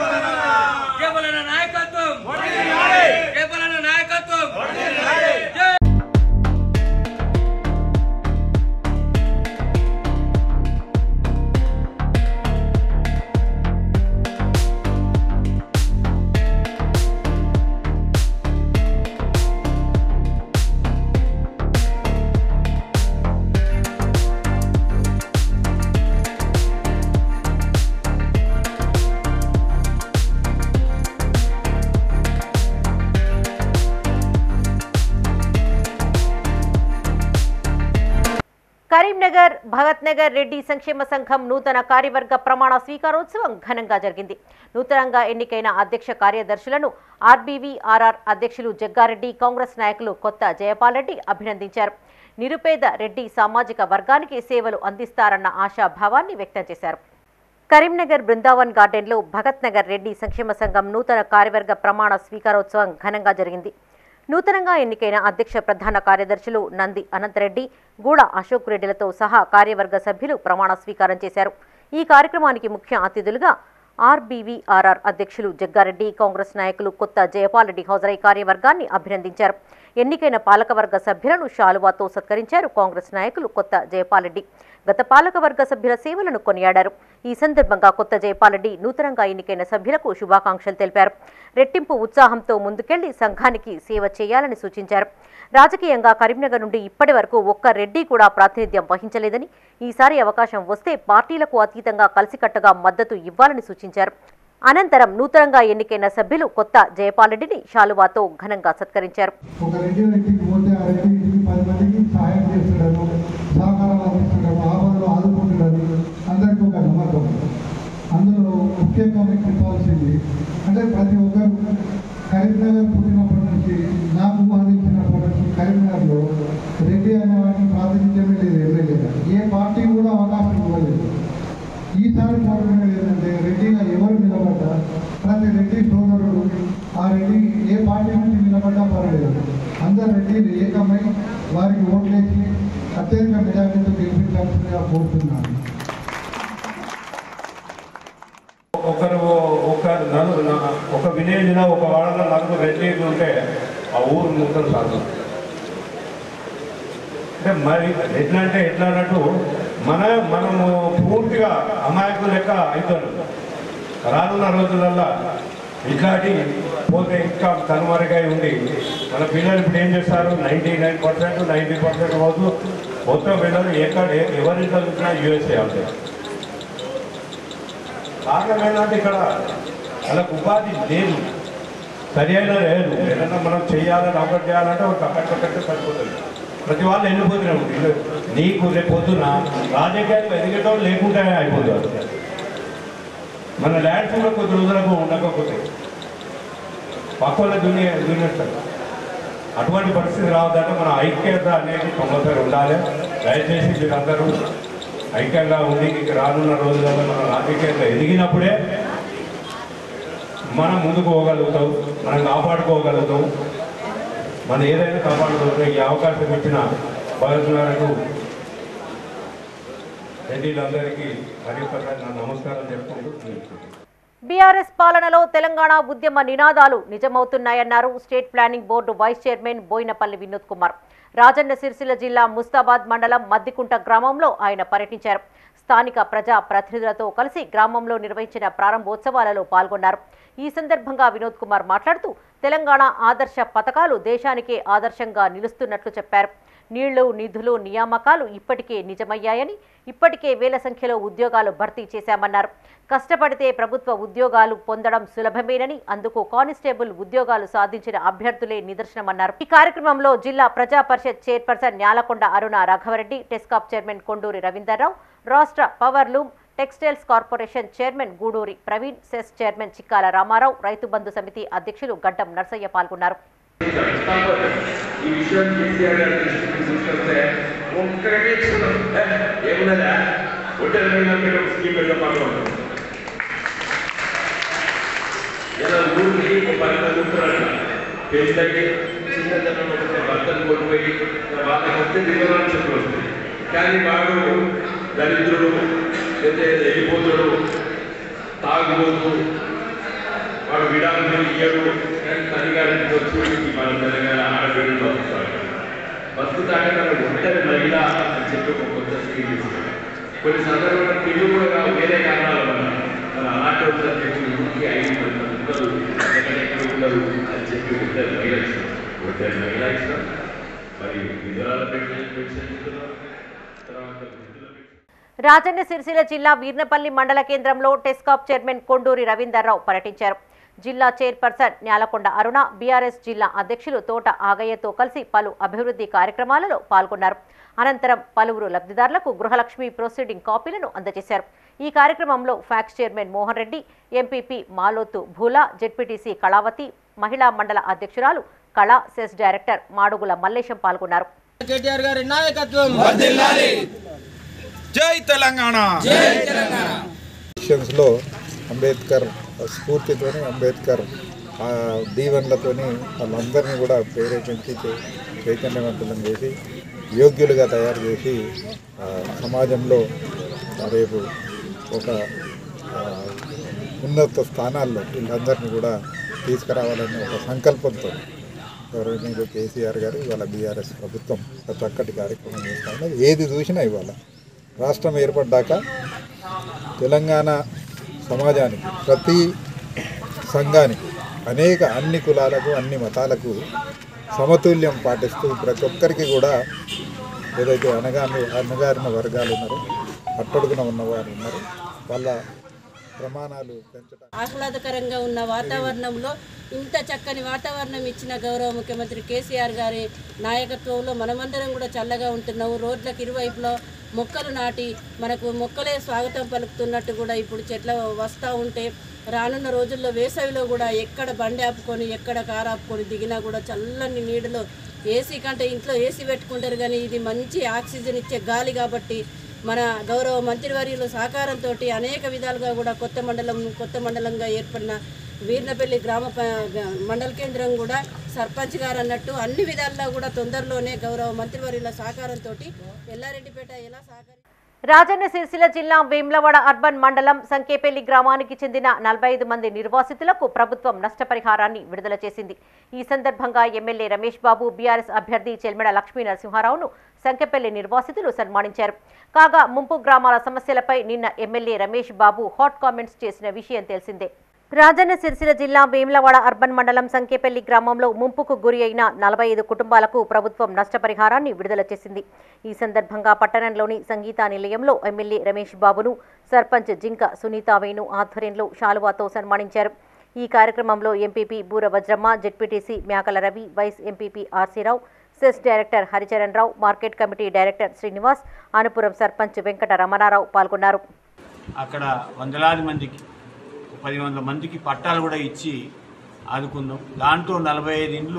కేవలన నాయకత్వం కేవలన నాయకత్వం కరీంనగర్ భగత్ నగర్ రెడ్డి సంక్షేమ సంఘం నూతన కార్యవర్గ ప్రమాణ స్వీకారోత్సవం ఘనంగా జరిగింది నూతనంగా ఎన్నికైన అధ్యక్ష కార్యదర్శులను ఆర్బీవీ ఆర్ఆర్ అధ్యక్షులు జగ్గారెడ్డి కాంగ్రెస్ నాయకులు కొత్త జయపాల్ రెడ్డి అభినందించారు నిరుపేద రెడ్డి సామాజిక వర్గానికి సేవలు అందిస్తారన్న ఆశాభావాన్ని వ్యక్తం చేశారు కరీంనగర్ బృందావన్ గార్డెన్లో భగత్ నగర్ రెడ్డి సంక్షేమ సంఘం నూతన కార్యవర్గ ప్రమాణ స్వీకారోత్సవం ఘనంగా జరిగింది నూతనంగా ఎన్నికైన అధ్యక్ష ప్రధాన కార్యదర్శులు నంది అనంతరెడ్డి గూడ అశోక్ రెడ్డిలతో సహా కార్యవర్గ సభ్యులు ప్రమాణ స్వీకారం చేశారు ఈ కార్యక్రమానికి ముఖ్య అతిథులుగా ఆర్బీవీఆర్ఆర్ అధ్యక్షులు జగ్గారెడ్డి కాంగ్రెస్ నాయకులు కొత్త జయపాల్ రెడ్డి హాజరై కార్యవర్గాన్ని అభినందించారు ఎన్నికైన పాలకవర్గ సభ్యులను శాలువాతో సత్కరించారు కాంగ్రెస్ నాయకులు కొత్త జయపాల్ రెడ్డి గత పాలకవర్గ సభ్యుల సేవలను కొనియాడారు ఈ సందర్భంగా కొత్త జయపాలరెడ్డి నూతనంగా ఎన్నికైన సభ్యులకు శుభాకాంక్షలు తెలిపారు రెట్టింపు ఉత్సాహంతో ముందుకెళ్లి సంఘానికి సేవ చేయాలని సూచించారు రాజకీయంగా కరీంనగర్ నుండి ఇప్పటి వరకు ఒక్క రెడ్డి కూడా ప్రాతినిధ్యం వహించలేదని ఈసారి అవకాశం వస్తే పార్టీలకు అతీతంగా కలిసికట్టుగా మద్దతు ఇవ్వాలని సూచించారు అనంతరం నూతనంగా ఎన్నికైన సభ్యులు కొత్త జయపాలరెడ్డిని శాలువాతో ఘనంగా సత్కరించారు ఒక రెడ్డి ఇంటికి పోతే ఆ రెడ్డి ఇంటికి పది మందికి సహాయం చేస్తున్నాడు సహకారాలు అందిస్తున్నాడు ఆపదలో ఆదుకుంటున్నాడు అందరికీ ఒక నమ్మకం అందులో ముఖ్యంగా మీకు చెప్పాల్సింది అంటే ప్రతి ఒక్కరు కరీంనగర్ పుట్టినప్పటి నుంచి నాకు ఊహించినప్పటి నుంచి కరీంనగర్లో రెడ్డి అనే వాటిని ప్రాతినిధ్యమే లేదు ఎమ్మెల్యేగా ఏ పార్టీ కూడా అవకాశం ఇవ్వలేదు ఈసారి కోరుకునేది ఏంటంటే రెడ్డిగా ఎవరు నిలబడ్డా ప్రతి రెడ్డి సోదరుడు ఆ రెడ్డి ఏ పార్టీ నుంచి నిలబడ్డా పర్వాలేదు అందరు రెడ్డిలు ఏకమై వారికి ఓట్లేసి అత్యధిక మెజార్టీతో గెలిపించాల్సిందిగా కోరుతున్నాను ఒకరు ఒక నలుగురు నా- ఒక విలేజ్లో ఒక వాడలో నలుగురు రెడ్డిలు ఉంటే ఆ ఊరు మొత్తం సాగు అంటే మరి ఎట్లా అంటే ఎట్లా అన్నట్టు మన మనము పూర్తిగా అమాయకులు లెక్క అవుతారు రానున్న రోజులల్లో ఇట్లాంటి పోతే ఇంకా కనుమరుగై ఉండి మన పిల్లలు ఇప్పుడు ఏం చేస్తారు ninety nine percent ninety percent అవుతూ మొత్తం పిల్లలు ఎక్కడ ఎవరింట్లో చూసినా యూఎస్ఏ అవుతాయి కారణం ఏంటంటే ఇక్కడ వాళ్ళకు ఉపాధి లేదు సరి అయిన లేదు ఏదన్నా మనం చేయాలని ఒకటి చేయాలంటే ఒక కట్టకట్టే సరిపోతుంది ప్రతి వాళ్ళు వెళ్ళిపోతున్నాం ఇల్లు నీకు రేపు పొద్దున రాజకీయాలు ఎదిగేటోళ్ళు లేకుండా అయిపోతారు మన ల్యాండ్స్ కూడా కొద్ది రోజులకు ఉండకపోతే పక్కన దునియా దున్నేస్తారు అటువంటి పరిస్థితి రావద్దంటే మన ఐక్యత అనేది కంపల్సరీ ఉండాలి దయచేసి మీరందరూ ఐక్యంగా ఉండి ఇక రానున్న రోజులలో మన రాజకీయంగా ఎదిగినప్పుడే మనం ముందుకు పోగలుగుతాం మనం కాపాడుకోగలుగుతాం మనం ఏదైనా కాపాడుకోగలుగుతాం ఈ అవకాశం ఇచ్చిన భగత్ గారికి రెడ్డిలందరికీ మరి ఒక్కసారి నా నమస్కారం చెప్పుకుంటూ ముగిస్తున్నాను. బీఆర్ఎస్ పాలనలో తెలంగాణ ఉద్యమ నినాదాలు నిజమవుతున్నాయన్నారు state planning board vice chairman Boinapalli Vinod Kumar Rajanna Sircilla జిల్లా ముస్తాబాద్ మండలం మద్దికుంట గ్రామంలో ఆయన పర్యటించారు స్థానిక ప్రజా ప్రతినిధులతో కలిసి గ్రామంలో నిర్వహించిన ప్రారంభోత్సవాలలో పాల్గొన్నారు ఈ సందర్భంగా వినోద్ కుమార్ మాట్లాడుతూ తెలంగాణ ఆదర్శ పథకాలు దేశానికే ఆదర్శంగా నిలుస్తున్నట్లు చెప్పారు నీళ్లు నిధులు నియామకాలు ఇప్పటికే నిజమయ్యాయని ఇప్పటికే వేల సంఖ్యలో ఉద్యోగాలు భర్తీ చేశామన్నారు కష్టపడితే ప్రభుత్వ ఉద్యోగాలు పొందడం సులభమేనని అందుకు కానిస్టేబుల్ ఉద్యోగాలు సాధించిన అభ్యర్థులే నిదర్శనమన్నారు ఈ కార్యక్రమంలో జిల్లా ప్రజా పరిషత్ చైర్పర్సన్ న్యాలకొండ అరుణ రాఘవరెడ్డి టెస్కాప్ చైర్మన్ కొండూరి రవీందర్రావు రాష్ట్ర power loom textiles corporation chairman Guduri Praveen CESS chairman Chikkala Ramarao Rythu Bandhu సమితి అధ్యక్షులు గడ్డం నర్సయ్య పాల్గొన్నారు ఈ విషయం కేసీఆర్ గారి దృష్టికి తీసుకొస్తే ఒక్కడే ఏమున్నదా ఒంటరి మహిళలకు ఒక స్కీమ్ వెళ్ళపాటు ఇలా ఊరికి ఒక పది మంది ఉంటారంట పెళ్ళకి చిన్నతనం ఒకటి భర్తను కోల్పోయి వాళ్ళకి వస్తే వివరాలు చెప్పి వస్తాయి కానీ వాడు దరిద్రుడు లేదా వెళ్ళిపోతుడు తాగుబోతు వాడు విడాకులు ఇయ్యడు కానీ తల్లిగారికి వచ్చి మన తెలంగాణ ఆడబిడ్డలు వస్తారు బతుకుతాక తన ఒంటరి మహిళ అని చెప్పి ఒక కొత్త స్కీమ్ ఇస్తారు కొన్ని సందర్భాల్లో పిల్లలు కూడా కావు, వేరే కారణాల వల్ల మన ఆటో చెప్పి ఇంటికి ఐదు మంది ఉండరు ఎక్కడెక్కడ ఉండరు అని చెప్పి ఒంటరి మహిళ ఇస్తారు ఒంటరి మహిళ ఇస్తారు మరి విధురాల పెన్షన్ పెన్షన్ ఇస్తున్నారు తర్వాత వృద్ధుల పెన్షన్ రాజన్న సిరిసిల్ల జిల్లా వీర్నపల్లి మండల కేంద్రంలో టెస్కాప్ చైర్మన్ కొండూరి రవీందర్రావు పర్యటించారు జిల్లా చైర్పర్సన్ న్యాలకొండ అరుణ బీఆర్ఎస్ జిల్లా అధ్యక్షులు తోట ఆగయ్యతో కలిసి పలు అభివృద్ధి కార్యక్రమాలలో పాల్గొన్నారు అనంతరం పలువురు లబ్ధిదారులకు గృహలక్ష్మి ప్రొసీడింగ్ కాపీలను అందజేశారు ఈ కార్యక్రమంలో PACS chairman Mohan Reddy MPP Malothu Bhula ZPTC Kalavathi మహిళా మండల అధ్యక్షురాలు కళా సెస్ డైరెక్టర్ మాడుగుల మల్లేశం పాల్గొన్నారు కేటీఆర్ గారి నాయకత్వం జై తెలంగాణ ఎలక్షన్స్లో అంబేద్కర్ స్ఫూర్తితోని అంబేద్కర్ ఆ, దీవెనలతోని వాళ్ళందరినీ కూడా ప్రేరేపించి చే- చైతన్యవంతులను చేసి యోగ్యులుగా తయారు చేసి ఆ, సమాజంలో రేపు ఒక ఆ, ఉన్నత స్థానాల్లో వీళ్ళందరినీ కూడా తీసుకురావాలనే ఒక సంకల్పంతో గౌరవనీయులు కేసీఆర్ గారు ఇవాళ బీఆర్ఎస్ ప్రభుత్వం ఒక చక్కటి కార్యక్రమం చేస్తా ఉన్నది ఏది చూసినా ఇవాళ రాష్ట్రం ఏర్పడ్డాక తెలంగాణ సమాజానికి ప్రతి సంఘానికి అనేక అన్ని కులాలకు అన్ని మతాలకు సమతుల్యం పాటిస్తూ ప్రతి ఒక్కరికి కూడా ఏదైతే అనగాని అనగారిన వర్గాలు ఉన్నారో అట్టడుగున ఉన్నవారు ఉన్నారు వాళ్ళ ప్రమాణాలు పెంచడం ఆహ్లాదకరంగా ఉన్న వాతావరణంలో ఇంత చక్కని వాతావరణం ఇచ్చిన గౌరవ ముఖ్యమంత్రి కేసీఆర్ గారి నాయకత్వంలో మనమందరం కూడా చల్లగా ఉంటున్నాము రోడ్లకు ఇరువైపులో మొక్కలు నాటి మనకు మొక్కలే స్వాగతం పలుకుతున్నట్టు కూడా ఇప్పుడు చెట్ల వస్తూ ఉంటే రానున్న రోజుల్లో వేసవిలో కూడా ఎక్కడ బండి ఆపుకొని ఎక్కడ కారు ఆపుకొని దిగినా కూడా చల్లని నీడలో ఏసీ కంటే ఇంట్లో ఏసీ పెట్టుకుంటారు కానీ ఇది మంచి ఆక్సిజన్ ఇచ్చే గాలి కాబట్టి మన గౌరవ మంత్రివర్యుల సహకారంతో అనేక విధాలుగా కూడా కొత్త మండలం కొత్త మండలంగా ఏర్పడిన వీర్నపల్లి గ్రామ ప- గ- మండల కేంద్రం కూడా సర్పంచ్ గారు అన్నట్టు అన్ని విధాల్లో కూడా తొందరలోనే గౌరవ మంత్రివర్యుల సహకారంతో ఎల్లారెడ్డిపేట ఎలా సహకారం రాజన్న సిరిసిల్ల జిల్లా వేమ్లవాడ అర్బన్ మండలం సంకేపల్లి గ్రామానికి చెందిన నలభై ఐదు మంది నిర్వాసితులకు ప్రభుత్వం నష్టపరిహారాన్ని విడుదల చేసింది ఈ సందర్భంగా ఎమ్మెల్యే రమేష్ బాబు బీఆర్ఎస్ అభ్యర్థి చెల్మెడ లక్ష్మీ నరసింహారావును సంకెపల్లి నిర్వాసితులు సన్మానించారు కాగా ముంపు గ్రామాల సమస్యలపై నిన్న MLA Ramesh Babu hot comments చేసిన విషయం తెలిసిందే రాజన్న సిరిసిల్ల జిల్లా వేములవాడ అర్బన్ మండలం సంకేపల్లి గ్రామంలో ముంపుకు గురి అయిన నలభై ఐదు కుటుంబాలకు ప్రభుత్వం నష్టపరిహారాన్ని విడుదల చేసింది ఈ సందర్భంగా పట్టణంలోని సంగీత నిలయంలో ఎమ్మెల్యే రమేష్ బాబును సర్పంచ్ జింక సునీత వేణు ఆధ్వర్యంలో శాలువాతో సన్మానించారు ఈ కార్యక్రమంలో ఎంపీపీ బూర Vajramma ZPTC Mekala Ravi vice MPP RC Rao cess director Haricharan Rao market committee director Srinivas Anupuram sarpanch Venkata Ramana Rao పాల్గొన్నారు అక్కడ వందలాది మందికి పది వందల మందికి పట్టాలు కూడా ఇచ్చి ఆదుకుందాం దాంట్లో నలభై ఐదు ఇండ్లు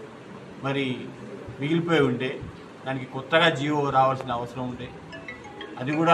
మరి మిగిలిపోయి ఉంటే దానికి కొత్తగా జీవో రావాల్సిన అవసరం ఉంటే అది కూడా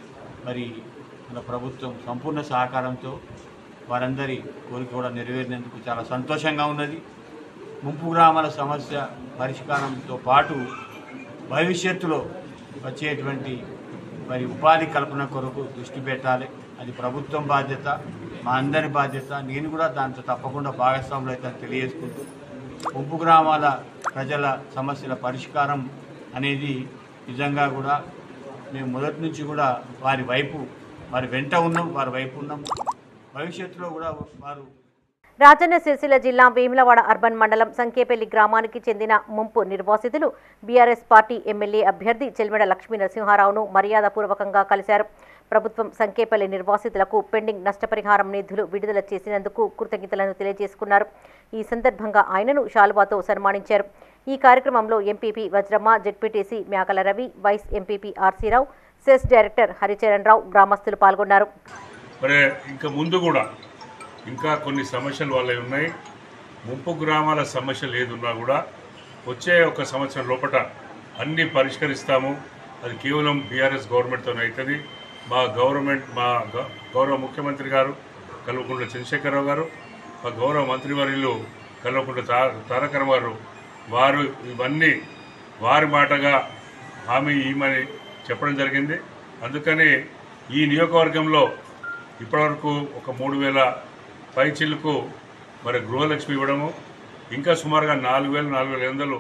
మరి మన ప్రభుత్వం సంపూర్ణ సహకారంతో వారందరి కోరిక కూడా నెరవేరినందుకు చాలా సంతోషంగా ఉన్నది ముంపు గ్రామాల సమస్య పరిష్కారంతో పాటు భవిష్యత్తులో వచ్చేటువంటి మరి ఉపాధి కల్పన కొరకు దృష్టి పెట్టాలి అది ప్రభుత్వం బాధ్యత మా అందరి బాధ్యత నేను కూడా దాంతో తప్పకుండా భాగస్వాములు అయితే తెలియజేసుకుంటూ ముంపు గ్రామాల ప్రజల సమస్యల పరిష్కారం అనేది నిజంగా కూడా మేము మొదటి నుంచి కూడా వారి వైపు వారి వెంట ఉన్నాం వారి వైపు ఉన్నాం భవిష్యత్తులో కూడా వారు రాజన్న సిరిసిల్ల జిల్లా వేములవాడ అర్బన్ మండలం సంకేపల్లి గ్రామానికి చెందిన ముంపు నిర్వాసితులు బీఆర్ఎస్ పార్టీ ఎమ్మెల్యే అభ్యర్థి చెల్మెడ లక్ష్మీ నరసింహారావును మర్యాదపూర్వకంగా కలిశారు ప్రభుత్వం సంకేపల్లి నిర్వాసితులకు పెండింగ్ నష్టపరిహారం నిధులు విడుదల చేసినందుకు కృతజ్ఞతలను తెలియజేసుకున్నారు ఈ సందర్భంగా ఆయనను శాలువాతో సన్మానించారు ఈ కార్యక్రమంలో MPP Vajramma ZPTC Mekala Ravi vice MPP RC Rao cess director Haricharan Rao గ్రామస్తులు పాల్గొన్నారు మరి ఇంకా ముందు కూడా ఇంకా కొన్ని సమస్యలు వాళ్ళవి ఉన్నాయి ముంపు గ్రామాల సమస్యలు ఏదున్నా కూడా వచ్చే ఒక సంవత్సరం లోపల అన్నీ పరిష్కరిస్తాము అది కేవలం బీఆర్ఎస్ గవర్నమెంట్తోనే అవుతుంది మా గవర్నమెంట్ మా గ- గౌరవ ముఖ్యమంత్రి గారు కల్వకుంట్ల చంద్రశేఖరరావు గారు మా గౌరవ మంత్రివర్యులు కల్వకుంట్ల తా తారక రామారావు గారు వారు ఇవన్నీ వారి మాటగా హామీ ఇవ్వమని చెప్పడం జరిగింది అందుకని ఈ నియోజకవర్గంలో ఇప్పటివరకు ఒక మూడు వేల పైచిల్లకు మరి గృహలక్ష్మి ఇవ్వడము ఇంకా సుమారుగా నాలుగు వేల నాలుగు వేల వందలు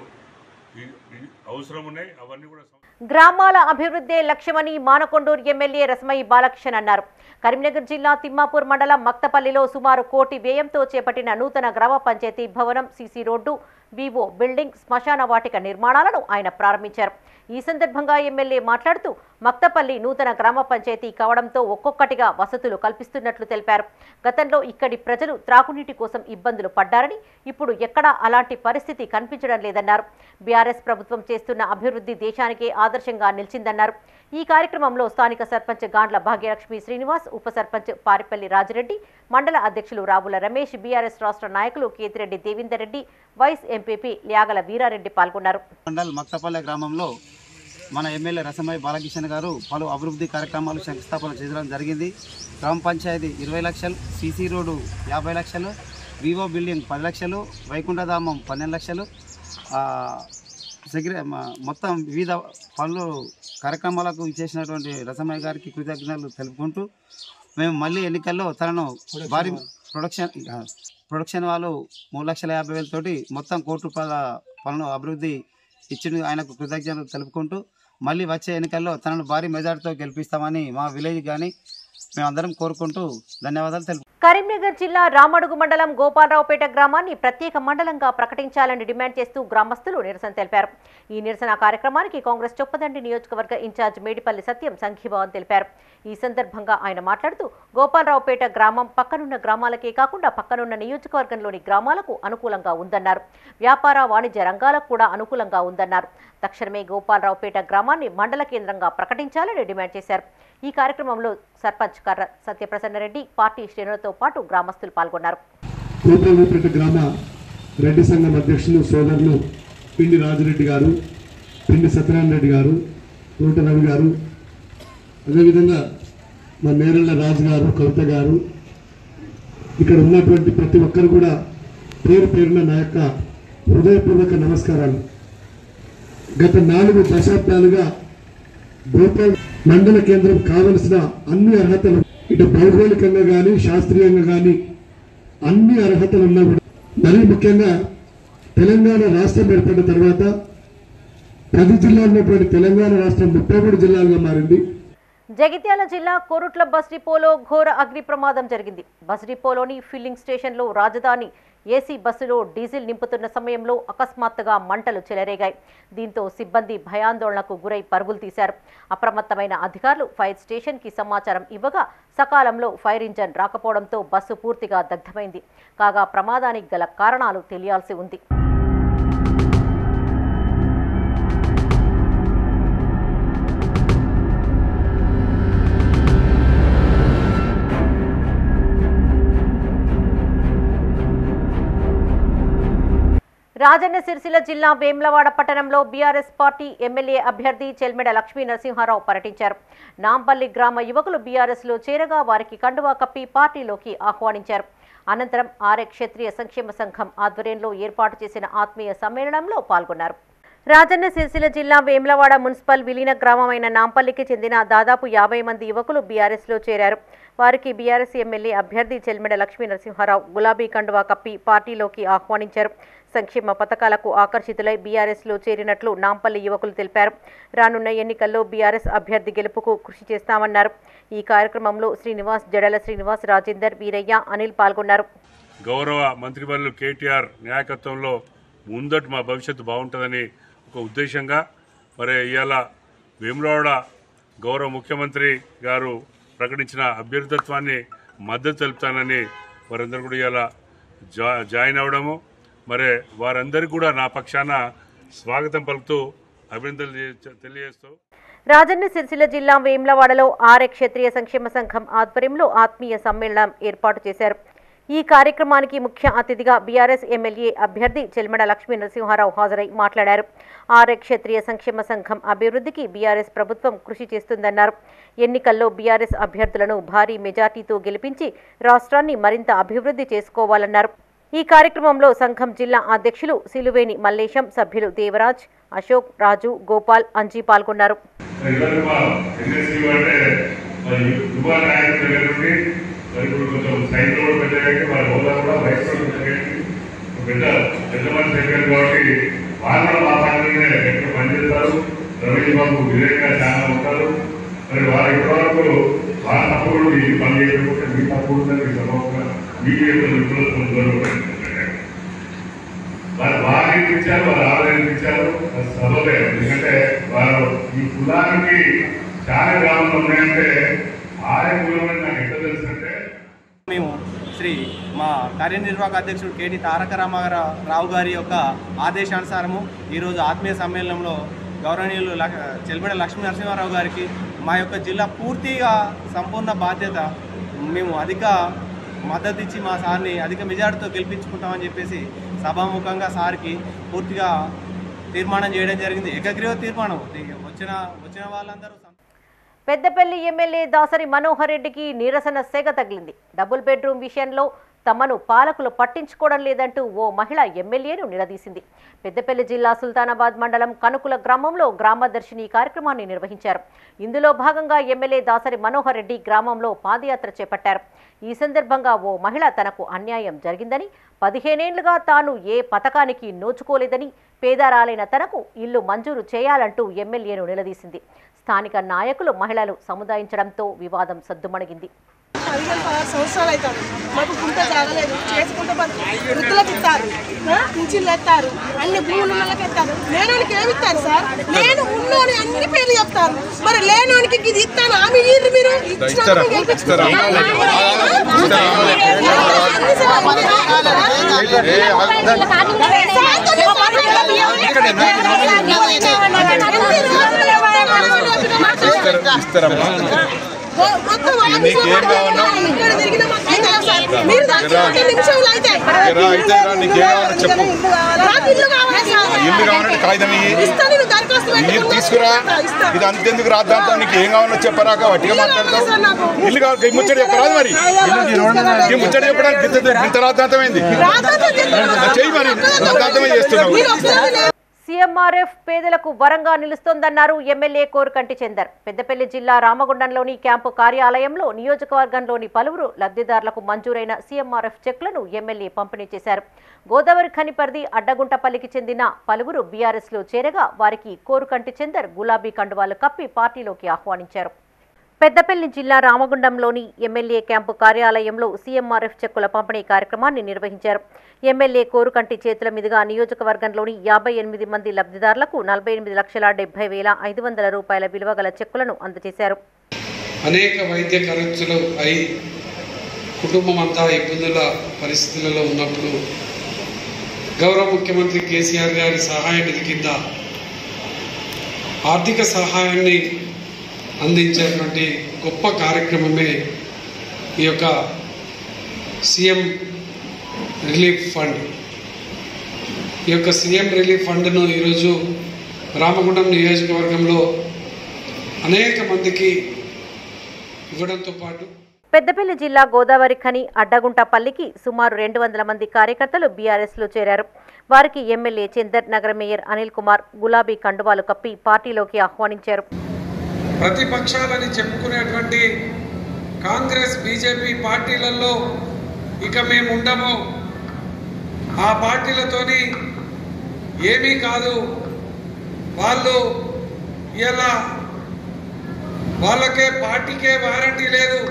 ఈ- ఈ అవసరం ఉన్నాయి అవన్నీ కూడా గ్రామాల అభివృద్ధే లక్ష్యమని మానకొండూరు ఎమ్మెల్యే రస్మయి బాలకిషన్ అన్నారు కరీంనగర్ జిల్లా తిమ్మాపూర్ మండలం మక్తపల్లిలో సుమారు కోటి వ్యయంతో చేపట్టిన నూతన గ్రామ పంచాయతీ భవనం సీసీ రోడ్డు వివో బిల్డింగ్ శ్మశాన వాటిక నిర్మాణాలను ఆయన ప్రారంభించారు ఈ సందర్భంగా ఎమ్మెల్యే మాట్లాడుతూ మక్తపల్లి నూతన గ్రామ పంచాయతీ కావడంతో ఒక్కొక్కటిగా వసతులు కల్పిస్తున్నట్లు తెలిపారు గతంలో ఇక్కడి ప్రజలు త్రాగునీటి కోసం ఇబ్బందులు పడ్డారని ఇప్పుడు ఎక్కడా అలాంటి పరిస్థితి కనిపించడం లేదన్నారు బీఆర్ఎస్ ప్రభుత్వం చేస్తున్న అభివృద్ధి దేశానికే ఆదర్శంగా నిలిచిందన్నారు ఈ కార్యక్రమంలో స్థానిక సర్పంచ్ గాండ్ల భాగ్యలక్ష్మి శ్రీనివాస్ ఉప సర్పంచ్ పారిపల్లి రాజిరెడ్డి మండల అధ్యక్షులు రావుల రమేష్ బీఆర్ఎస్ రాష్ట్ర నాయకులు కేతిరెడ్డి దేవీందర్ రెడ్డి వైస్ ఎంపీపీ ల్యాగల వీరారెడ్డి పాల్గొన్నారు మండల్ మక్తపల్లె గ్రామంలో మన ఎమ్మెల్యే రసమయ్య బాలకిషన్ గారు పలు అభివృద్ధి కార్యక్రమాలు శంకుస్థాపన చేయడం జరిగింది గ్రామ పంచాయతీ ఇరవై లక్షలు సీసీ రోడ్డు యాభై లక్షలు వివో బిల్డింగ్ పది లక్షలు వైకుంఠధామం పన్నెండు లక్షలు ఆ, సెక్ర మ- మొత్తం వివిధ పనులు కార్యక్రమాలకు ఇచ్చేసినటువంటి రసమయ్య గారికి కృతజ్ఞతలు తెలుపుకుంటూ మేము మళ్ళీ ఎన్నికల్లో తనను భారీ ప్రొడక్షన్ ఆ, ప్రొడక్షన్ వాళ్ళు మూడు లక్షల యాభై వేలతోటి మొత్తం కోటి రూపాయల పనులు అభివృద్ధి ఇచ్చిన ఆయనకు కృతజ్ఞతలు తెలుపుకుంటూ మళ్ళీ వచ్చే ఎన్నికల్లో తనను భారీ మెజార్టీతో గెలిపిస్తామని మా విలేజ్ కానీ మేమందరం కోరుకుంటూ ధన్యవాదాలు తెలుపు కరీంనగర్ జిల్లా రామడుగు మండలం గోపాలరావుపేట గ్రామాన్ని ప్రత్యేక మండలంగా ప్రకటించాలని డిమాండ్ చేస్తూ గ్రామస్తులు నిరసన తెలిపారు ఈ నిరసన కార్యక్రమానికి కాంగ్రెస్ చొప్పదండి నియోజకవర్గ ఇన్ఛార్జ్ మేడిపల్లి సత్యం సంఘీభావం తెలిపారు ఈ సందర్భంగా ఆయన మాట్లాడుతూ గోపాలరావుపేట గ్రామం పక్కనున్న గ్రామాలకే కాకుండా పక్కనున్న నియోజకవర్గంలోని గ్రామాలకు అనుకూలంగా ఉందన్నారు వ్యాపార వాణిజ్య రంగాలకు కూడా అనుకూలంగా ఉందన్నారు తక్షణమే గోపాలరావుపేట గ్రామాన్ని మండల కేంద్రంగా ప్రకటించాలని డిమాండ్ చేశారు ఈ కార్యక్రమంలో సర్పంచ్ కర్ర సత్యప్రసన్నరెడ్డి పార్టీ శ్రేణులతో పాటు గ్రామస్తులు పాల్గొన్నారు కోపలపేట గ్రామ రెడ్డి సంఘం అధ్యక్షులు సోదరులు పిండి రాజురెడ్డి గారు పిండి సత్యనారాయణ రెడ్డి గారు తోట రవి గారు అదేవిధంగా మా నేరళ్ళ రాజు గారు కవిత గారు ఇక్కడ ఉన్నటువంటి ప్రతి ఒక్కరు కూడా పేరు పేరున నా యొక్క హృదయపూర్వక నమస్కారాలు గత నాలుగు దశాబ్దాలుగా భోపాల్ మండల కేంద్రం కావలసిన అన్ని అర్హతలు ఇటు భౌగోళికంగా కానీ శాస్త్రీయంగా కానీ అన్ని అర్హతలు ఉన్నా కూడా మరీ ముఖ్యంగా తెలంగాణ రాష్ట్రం ఏర్పడిన తర్వాత పది జిల్లాలు ఉన్నటువంటి తెలంగాణ రాష్ట్రం ముప్పై మూడు జిల్లాలుగా మారింది జగిత్యాల జిల్లా కోరుట్ల బస్ డిపోలో ఘోర అగ్ని ప్రమాదం జరిగింది బస్ డిపోలోని ఫిల్లింగ్ స్టేషన్లో రాజధాని ఏసీ బస్సులో డీజిల్ నింపుతున్న సమయంలో అకస్మాత్తుగా మంటలు చెలరేగాయి దీంతో సిబ్బంది భయాందోళనకు గురై పరుగులు తీశారు అప్రమత్తమైన అధికారులు ఫైర్ స్టేషన్కి సమాచారం ఇవ్వగా సకాలంలో ఫైర్ ఇంజన్ రాకపోవడంతో బస్సు పూర్తిగా దగ్ధమైంది కాగా ప్రమాదానికి గల కారణాలు తెలియాల్సి ఉంది రాజన్న సిరిసిల్ల జిల్లా వేమ్లవాడ పట్టణంలో బీఆర్ఎస్ పార్టీ ఎమ్మెల్యే అభ్యర్థి చెల్మెడ లక్ష్మీ నరసింహారావు పర్యటించారు నాంపల్లి గ్రామ యువకులు బీఆర్ఎస్లో చేరగా వారికి కండువా కప్పి పార్టీలోకి ఆహ్వానించారు అనంతరం ఆర్ఏ క్షత్రియ సంక్షేమ సంఘం ఆధ్వర్యంలో ఏర్పాటు చేసిన ఆత్మీయ సమ్మేళనంలో పాల్గొన్నారు రాజన్న సిరిసిల్ల జిల్లా వేమ్లవాడ మున్సిపల్ విలీన గ్రామమైన నాంపల్లికి చెందిన దాదాపు యాభై మంది యువకులు బీఆర్ఎస్లో చేరారు వారికి బీఆర్ఎస్ ఎమ్మెల్యే అభ్యర్థి చెల్మెడ లక్ష్మీ నరసింహారావు గులాబీ కండువా కప్పి పార్టీలోకి ఆహ్వానించారు సంక్షేమ పథకాలకు ఆకర్షితులై బీఆర్ఎస్లో చేరినట్లు నాంపల్లి యువకులు తెలిపారు రానున్న ఎన్నికల్లో బీఆర్ఎస్ అభ్యర్థి గెలుపుకు కృషి చేస్తామన్నారు ఈ కార్యక్రమంలో శ్రీనివాస్ జడల శ్రీనివాస్ రాజేందర్ వీరయ్య అనిల్ పాల్గొన్నారు గౌరవ మంత్రివర్యులు కేటీఆర్ నాయకత్వంలో ముందటి మా భవిష్యత్తు బాగుంటుందని ఒక ఉద్దేశంగా మరి ఇవాళ వేములవాడ గౌరవ ముఖ్యమంత్రి గారు ప్రకటించిన అభ్యర్థిత్వాన్ని మద్దతు తెలుపుతానని వారందరూ కూడా ఇవాళ జా జాయిన్ అవ్వడము మరి వారందరికీ కూడా నా పక్షాన స్వాగతం పలుకుతూ అభినందనలు తెలియ- తెలియజేస్తూ రాజన్న సిరిసిల్ల జిల్లా వేమ్లవాడలో ఆర్ఏ క్షత్రియ సంక్షేమ సంఘం ఆధ్వర్యంలో ఆత్మీయ సమ్మేళనం ఏర్పాటు చేశారు ఈ కార్యక్రమానికి ముఖ్య అతిథిగా బీఆర్ఎస్ ఎమ్మెల్యే అభ్యర్థి చెల్మడ లక్ష్మీ నరసింహారావు హాజరై మాట్లాడారు ఆర్ఏ క్షత్రియ సంక్షేమ సంఘం అభివృద్ధికి బీఆర్ఎస్ ప్రభుత్వం కృషి చేస్తుందన్నారు ఎన్నికల్లో బీఆర్ఎస్ అభ్యర్థులను భారీ మెజార్టీతో గెలిపించి రాష్ట్రాన్ని మరింత అభివృద్ధి చేసుకోవాలన్నారు ఈ కార్యక్రమంలో సంఘం జిల్లా అధ్యక్షులు సిలువేని మల్లేశం సభ్యులు దేవరాజ్ అశోక్ రాజు గోపాల్ అంజీ పాల్గొన్నారు ఇవన్నీ మా ఎన్ఎస్సీ అంటే మరి యువ నాయకుల దగ్గర నుండి మరి ఇప్పుడు కొంచెం సైన్లో కూడా పెద్దగా వాళ్ళ హోదా కూడా వయసులో పెద్దగా పెద్ద పెద్ద మంది చెప్పారు కాబట్టి వాళ్ళు కూడా మా పార్టీలోనే ఎక్కువ పనిచేస్తారు రమేష్ బాబు విధంగా చాలా ఉంటారు మరి వారు ఇప్పటివరకు వాళ్ళ తప్పుడు ఇది పని చేయకపోతే మీ తప్పుడు ఉందని మీ సమూహంగా మీ యొక్క నిపుణులు వారు బాగా ఆశీర్వించారు వారు ఆదరించారు సభలే ఎందుకంటే వారు ఈ కులానికి చాలా గ్రామాలు ఉన్నాయంటే ఆరే కులం అని నాకు ఎట్లా తెలుసు అంటే మేము శ్రీ మా కార్యనిర్వాహక అధ్యక్షుడు కేటీ తారక రామారావు రావు గారి యొక్క ఆదేశానుసారము ఈరోజు ఆత్మీయ సమ్మేళనంలో గౌరవనీయులు లక్- చెల్బడ లక్ష్మీ నరసింహారావు గారికి మా యొక్క జిల్లా పూర్తిగా సంపూర్ణ బాధ్యత మేము అధిక మద్దతు ఇచ్చి మా సార్ని అధిక మెజార్టీతో గెలిపించుకుంటామని చెప్పేసి సభాముఖంగా సార్కి పూర్తిగా తీర్మానం చేయడం జరిగింది ఏకగ్రీవ తీర్మానం వచ్చిన వచ్చిన వాళ్ళందరూ పెద్దపల్లి ఎమ్మెల్యే దాసరి మనోహర్ రెడ్డికి నిరసన సెగ తగిలింది డబుల్ బెడ్రూమ్ విషయంలో తమను పాలకులు పట్టించుకోవడం లేదంటూ ఓ మహిళ ఎమ్మెల్యేను నిలదీసింది పెద్దపల్లి జిల్లా సుల్తానాబాద్ మండలం కనుకుల గ్రామంలో గ్రామదర్శిని కార్యక్రమాన్ని నిర్వహించారు ఇందులో భాగంగా ఎమ్మెల్యే దాసరి మనోహర్ రెడ్డి గ్రామంలో పాదయాత్ర చేపట్టారు ఈ సందర్భంగా ఓ మహిళ తనకు అన్యాయం జరిగిందని పదిహేనేళ్లుగా తాను ఏ పథకానికి నోచుకోలేదని పేదరాలైన తనకు ఇల్లు మంజూరు చేయాలంటూ ఎమ్మెల్యేను నిలదీసింది స్థానిక నాయకులు మహిళలు సముదాయించడంతో వివాదం సద్దుమణిగింది పదిహేను పదహారు సంవత్సరాలు అవుతారు మాకు గుంట జాగలేదు చేసుకుంటే బతుకు. వృద్ధులకు ఇస్తారు ఆ? పింఛన్లు ఎత్తారు అన్ని భూములు ఉన్నోళ్ళకి ఎత్తారు లేనోనికి ఏమి ఇస్తారు సార్ నేను ఉన్నోని అన్ని పేర్లు చెప్తారు మరి లేనోనికి ఇది ఇస్తాను ఆమె ఇయ్యండి మీరు ఇస్తారా? ఇస్తారా? ఇస్తారమ్మా మొత్తం నీకేం కావాలో ఇక్కడ తిరిగిన మాకు అయితే లేవు సార్. మీరు దానికి రా. ఒక నిమిషంలో అయితే రా, అయితే రా, నీకేం కావాలో చెప్పు నాకు ఇల్లు కావాలి సార్. ఇల్లు కావాలంటే కాగితం ఇయ్యి ఇస్తా నేను దరఖాస్తు ఇల్లు పెట్టుకున్నా. తీసుకురా ఇస్తా. ఇది అంతెందుకు రాద్దాంతో నీకు ఏం కావాలో చెప్పరాక వట్టిగా మాట్లాడతావు ఇల్లు కావాలి ఈ ముచ్చట చెప్పరాదు మరి ఈ ముచ్చట చెప్పడానికి ఇంత ఇంత రాద్దాంతమైంది చెయ్యి మరి రాద్దాంతమే చేస్తున్నావు సీఎంఆర్ఎఫ్ పేదలకు వరంగా నిలుస్తోందన్నారు ఎమ్మెల్యే కోరుకంటి చందర్ పెద్దపల్లి జిల్లా రామగుండంలోని క్యాంపు కార్యాలయంలో నియోజకవర్గంలోని పలువురు లబ్ధిదారులకు మంజూరైన సీఎంఆర్ఎఫ్ చెక్లను ఎమ్మెల్యే పంపిణీ చేశారు గోదావరి ఖనిపరిధి అడ్డగుంటపల్లికి చెందిన పలువురు బీఆర్ఎస్లో చేరగా వారికి కోరుకంటి చందర్ గులాబీ కండువాలు కప్పి పార్టీలోకి ఆహ్వానించారు పెద్దపల్లి జిల్లా రామగుండంలోని ఎమ్మెల్యే క్యాంపు కార్యాలయంలో సీఎంఆర్ఎఫ్ చెక్కుల పంపిణీ కార్యక్రమాన్ని నిర్వహించారు ఎమ్మెల్యే కోరుకంటి చేతుల మీదుగా నియోజకవర్గంలోని యాభై ఎనిమిది మంది లబ్ధిదారులకు నలభై ఎనిమిది లక్షల డెబ్బై వేల ఐదు వందల రూపాయల విలువ గల చెక్కులను అందజేశారు అనేక వైద్య ఖర్చులు అయి కుటుంబం అంతా ఇబ్బందుల పరిస్థితులలో ఉన్నప్పుడు గౌరవ ముఖ్యమంత్రి కేసీఆర్ గారి సహాయ నిధి కింద ఆర్థిక సహాయాన్ని అందించేటువంటి గొప్ప కార్యక్రమమే ఈ యొక్క సీఎం రిలీఫ్ ఫండ్ ఈ యొక్క సీఎం రిలీఫ్ ఫండ్ను ఈరోజు రామగుండం నియోజకవర్గంలో అనేక మందికి ఇవ్వడంతో పాటు పెద్దపల్లి జిల్లా గోదావరి ఖని అడ్డగుంటపల్లికి సుమారు రెండు వందల మంది కార్యకర్తలు బీఆర్ఎస్లో చేరారు వారికి ఎమ్మెల్యే చందర్ నగర మేయర్ అనిల్ కుమార్ గులాబీ కండువాలు కప్పి పార్టీలోకి ఆహ్వానించారు ప్రతిపక్షాలని చెప్పుకునేటువంటి కాంగ్రెస్ బీజేపీ పార్టీలలో ఇక మేము ఉండము ఆ పార్టీలతోని ఏమీ కాదు వాళ్ళు ఇలా వాళ్ళకే పార్టీకే వారంటీ లేదు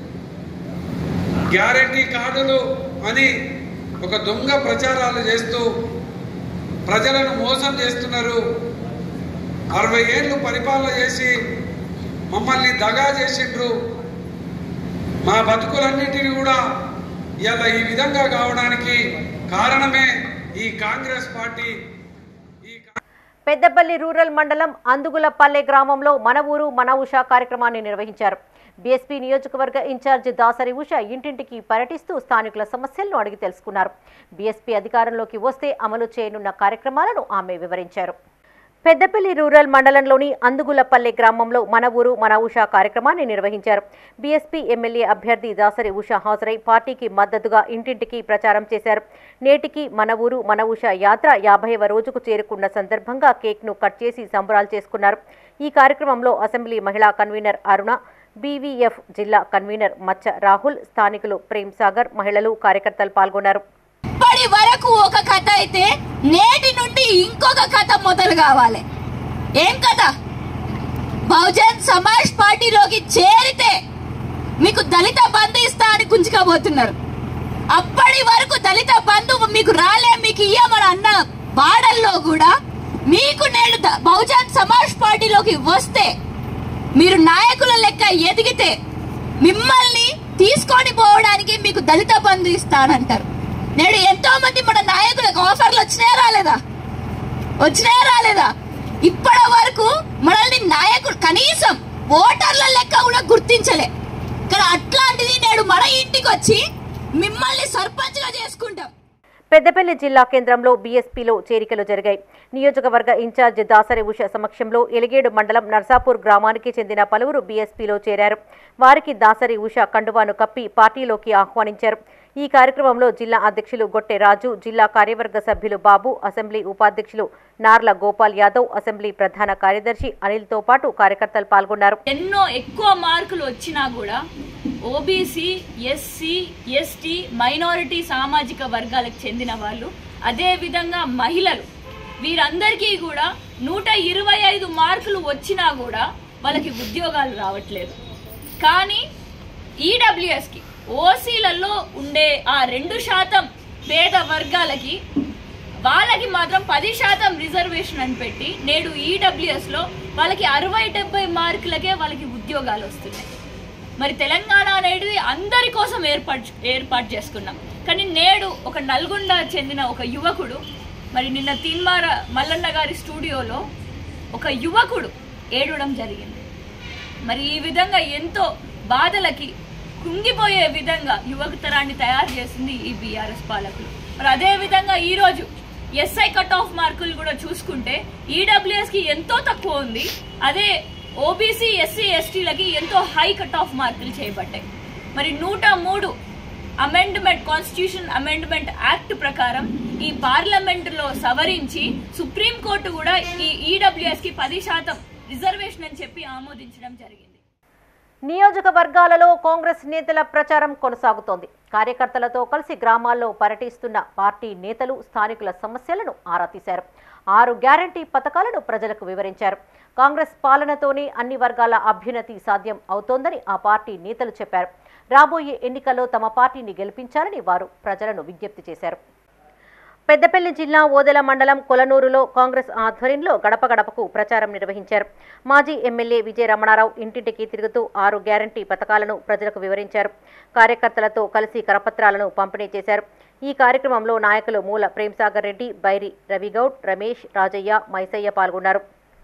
గ్యారంటీ కార్డులు అని ఒక దొంగ ప్రచారాలు చేస్తూ ప్రజలను మోసం చేస్తున్నారు అరవై ఏళ్ళు పరిపాలన చేసి మమ్మల్ని దగా చేసిండ్రు మా బతుకులన్నింటినీ కూడా ఇలా ఈ విధంగా కావడానికి కారణమే ఈ కాంగ్రెస్ పార్టీ పెద్దపల్లి రూరల్ మండలం అందుగులపల్లె గ్రామంలో మన ఊరు మన ఉష కార్యక్రమాన్ని నిర్వహించారు బీఎస్పీ నియోజకవర్గ ఇన్ఛార్జి దాసరి ఉష ఇంటింటికి పర్యటిస్తూ స్థానికుల సమస్యలను అడిగి తెలుసుకున్నారు బీఎస్పీ అధికారంలోకి వస్తే అమలు చేయనున్న కార్యక్రమాలను ఆమె వివరించారు పెద్దపల్లి రూరల్ మండలంలోని అందుగులపల్లె గ్రామంలో మన ఊరు మన ఉష కార్యక్రమాన్ని నిర్వహించారు బీఎస్పీ ఎమ్మెల్యే అభ్యర్థి దాసరి ఉష హాజరై పార్టీకి మద్దతుగా ఇంటింటికి ప్రచారం చేశారు నేటికి మన ఊరు మన ఉష యాత్ర యాభైవ రోజుకు చేరుకున్న సందర్భంగా కేక్ను కట్ చేసి సంబరాలు చేసుకున్నారు ఈ కార్యక్రమంలో అసెంబ్లీ మహిళా కన్వీనర్ అరుణ బీవీఎఫ్ జిల్లా కన్వీనర్ మచ్చ రాహుల్ స్థానికులు ప్రేమ్ సాగర్ మహిళలు కార్యకర్తలు పాల్గొన్నారు ఇప్పటి వరకు ఒక కథ అయితే నేటి నుండి ఇంకొక కథ మొదలు కావాలి ఏం కథ బహుజన్ సమాజ్ పార్టీలోకి చేరితే మీకు దళిత బంధు ఇస్తా అని గుంజుకోబోతున్నారు అప్పటి వరకు దళిత బంధు మీకు రాలే మీకు ఇయ్యమని అన్న వాడల్లో కూడా మీకు నేను ద- బహుజన్ సమాజ్ పార్టీలోకి వస్తే మీరు నాయకుల లెక్క ఎదిగితే మిమ్మల్ని తీసుకొని పోవడానికి మీకు దళిత బంధు ఇస్తానంటారు నేడు ఎంతో మంది మన నాయకులకు ఆఫర్లు వచ్చినాయా రాలేదా వచ్చినాయా రాలేదా ఇప్పటి వరకు మనల్ని నాయకుడు కనీసం ఓటర్ల లెక్క కూడా గుర్తించలే కానీ అట్లాంటిది నేడు మన ఇంటికి వచ్చి మిమ్మల్ని సర్పంచ్ గా చేసుకుంటాం పెద్దపల్లి జిల్లా కేంద్రంలో బీఎస్పీలో చేరికలు జరిగాయి నియోజకవర్గ ఇన్ఛార్జ్ దాసరి ఉష సమక్షంలో ఎలిగేడు మండలం నర్సాపూర్ గ్రామానికి చెందిన పలువురు బీఎస్పీలో చేరారు వారికి దాసరి ఉష కండువాను కప్పి పార్టీలోకి ఆహ్వానించారు ఈ కార్యక్రమంలో జిల్లా అధ్యక్షులు గొట్టె రాజు జిల్లా కార్యవర్గ సభ్యులు బాబు అసెంబ్లీ ఉపాధ్యక్షులు నార్ల గోపాల్ యాదవ్ అసెంబ్లీ ప్రధాన కార్యదర్శి అనిల్తో పాటు కార్యకర్తలు పాల్గొన్నారు ఎన్నో ఎక్కువ మార్కులు వచ్చినా కూడా ఓబీసీ ఎస్సీ ఎస్టీ మైనారిటీ సామాజిక వర్గాలకు చెందిన వాళ్ళు అదే విధంగా మహిళలు వీరందరికీ కూడా నూట ఇరవై ఐదు మార్కులు వచ్చినా కూడా వాళ్ళకి ఉద్యోగాలు రావట్లేదు కానీ ఈడబ్ల్యూఎస్కి ఓసీలలో ఉండే ఆ రెండు శాతం పేద వర్గాలకి వాళ్ళకి మాత్రం పది శాతం రిజర్వేషన్ అని పెట్టి నేడు ఈడబ్ల్యూఎస్ లో వాళ్ళకి అరవై డెబ్బై మార్కులకే వాళ్ళకి ఉద్యోగాలు వస్తున్నాయి మరి తెలంగాణ అనేది అందరి కోసం ఏర్పాటు ఏర్పాటు చేసుకున్నాం కానీ నేడు ఒక నల్గొండ చెందిన ఒక యువకుడు మరి నిన్న తీన్మార మల్లన్న గారి స్టూడియోలో ఒక యువకుడు ఏడవడం జరిగింది మరి ఈ విధంగా ఎంతో బాధలకి కుంగిపోయే విధంగా యువతరాన్ని తయారు చేసింది ఈ బీఆర్ఎస్ పాలకులు మరి అదే విధంగా ఈ రోజు ఎస్ఐ కట్ ఆఫ్ మార్కులు కూడా చూసుకుంటే ఈడబ్ల్యూఎస్ కి ఎంతో తక్కువ ఉంది అదే ఓబీసీ ఎస్సీ ఎస్టీలకి ఎంతో హై కట్ ఆఫ్ మార్కులు చేయబడ్డాయి మరి నూట మూడు అమెండ్మెంట్ కాన్స్టిట్యూషన్ అమెండ్మెంట్ యాక్ట్ ప్రకారం ఈ పార్లమెంట్ లో సవరించి సుప్రీంకోర్టు కూడా ఈ ఈడబ్ల్యూఎస్ కి పది శాతం రిజర్వేషన్ అని చెప్పి ఆమోదించడం జరిగింది నియోజకవర్గాలలో కాంగ్రెస్ నేతల ప్రచారం కొనసాగుతోంది కార్యకర్తలతో కలిసి గ్రామాల్లో పర్యటిస్తున్న పార్టీ నేతలు స్థానికుల సమస్యలను ఆరా తీశారు ఆరు గ్యారంటీ పథకాలను ప్రజలకు వివరించారు కాంగ్రెస్ పాలనతోనే అన్ని వర్గాల అభ్యున్నతి సాధ్యం అవుతోందని ఆ పార్టీ నేతలు చెప్పారు రాబోయే ఎన్నికల్లో తమ పార్టీని గెలిపించాలని వారు ప్రజలను విజ్ఞప్తి చేశారు పెద్దపల్లి జిల్లా ఓదెల మండలం కొలనూరులో కాంగ్రెస్ ఆధ్వర్యంలో గడప గడపకు ప్రచారం నిర్వహించారు మాజీ ఎమ్మెల్యే విజయ రమణారావు ఇంటింటికి తిరుగుతూ ఆరు గ్యారంటీ పథకాలను ప్రజలకు వివరించారు కార్యకర్తలతో కలిసి కరపత్రాలను పంపిణీ చేశారు ఈ కార్యక్రమంలో నాయకులు మూల ప్రేమ్సాగర్ రెడ్డి బైరి రవిగౌడ్ రమేష్ రాజయ్య మైసయ్య పాల్గొన్నారు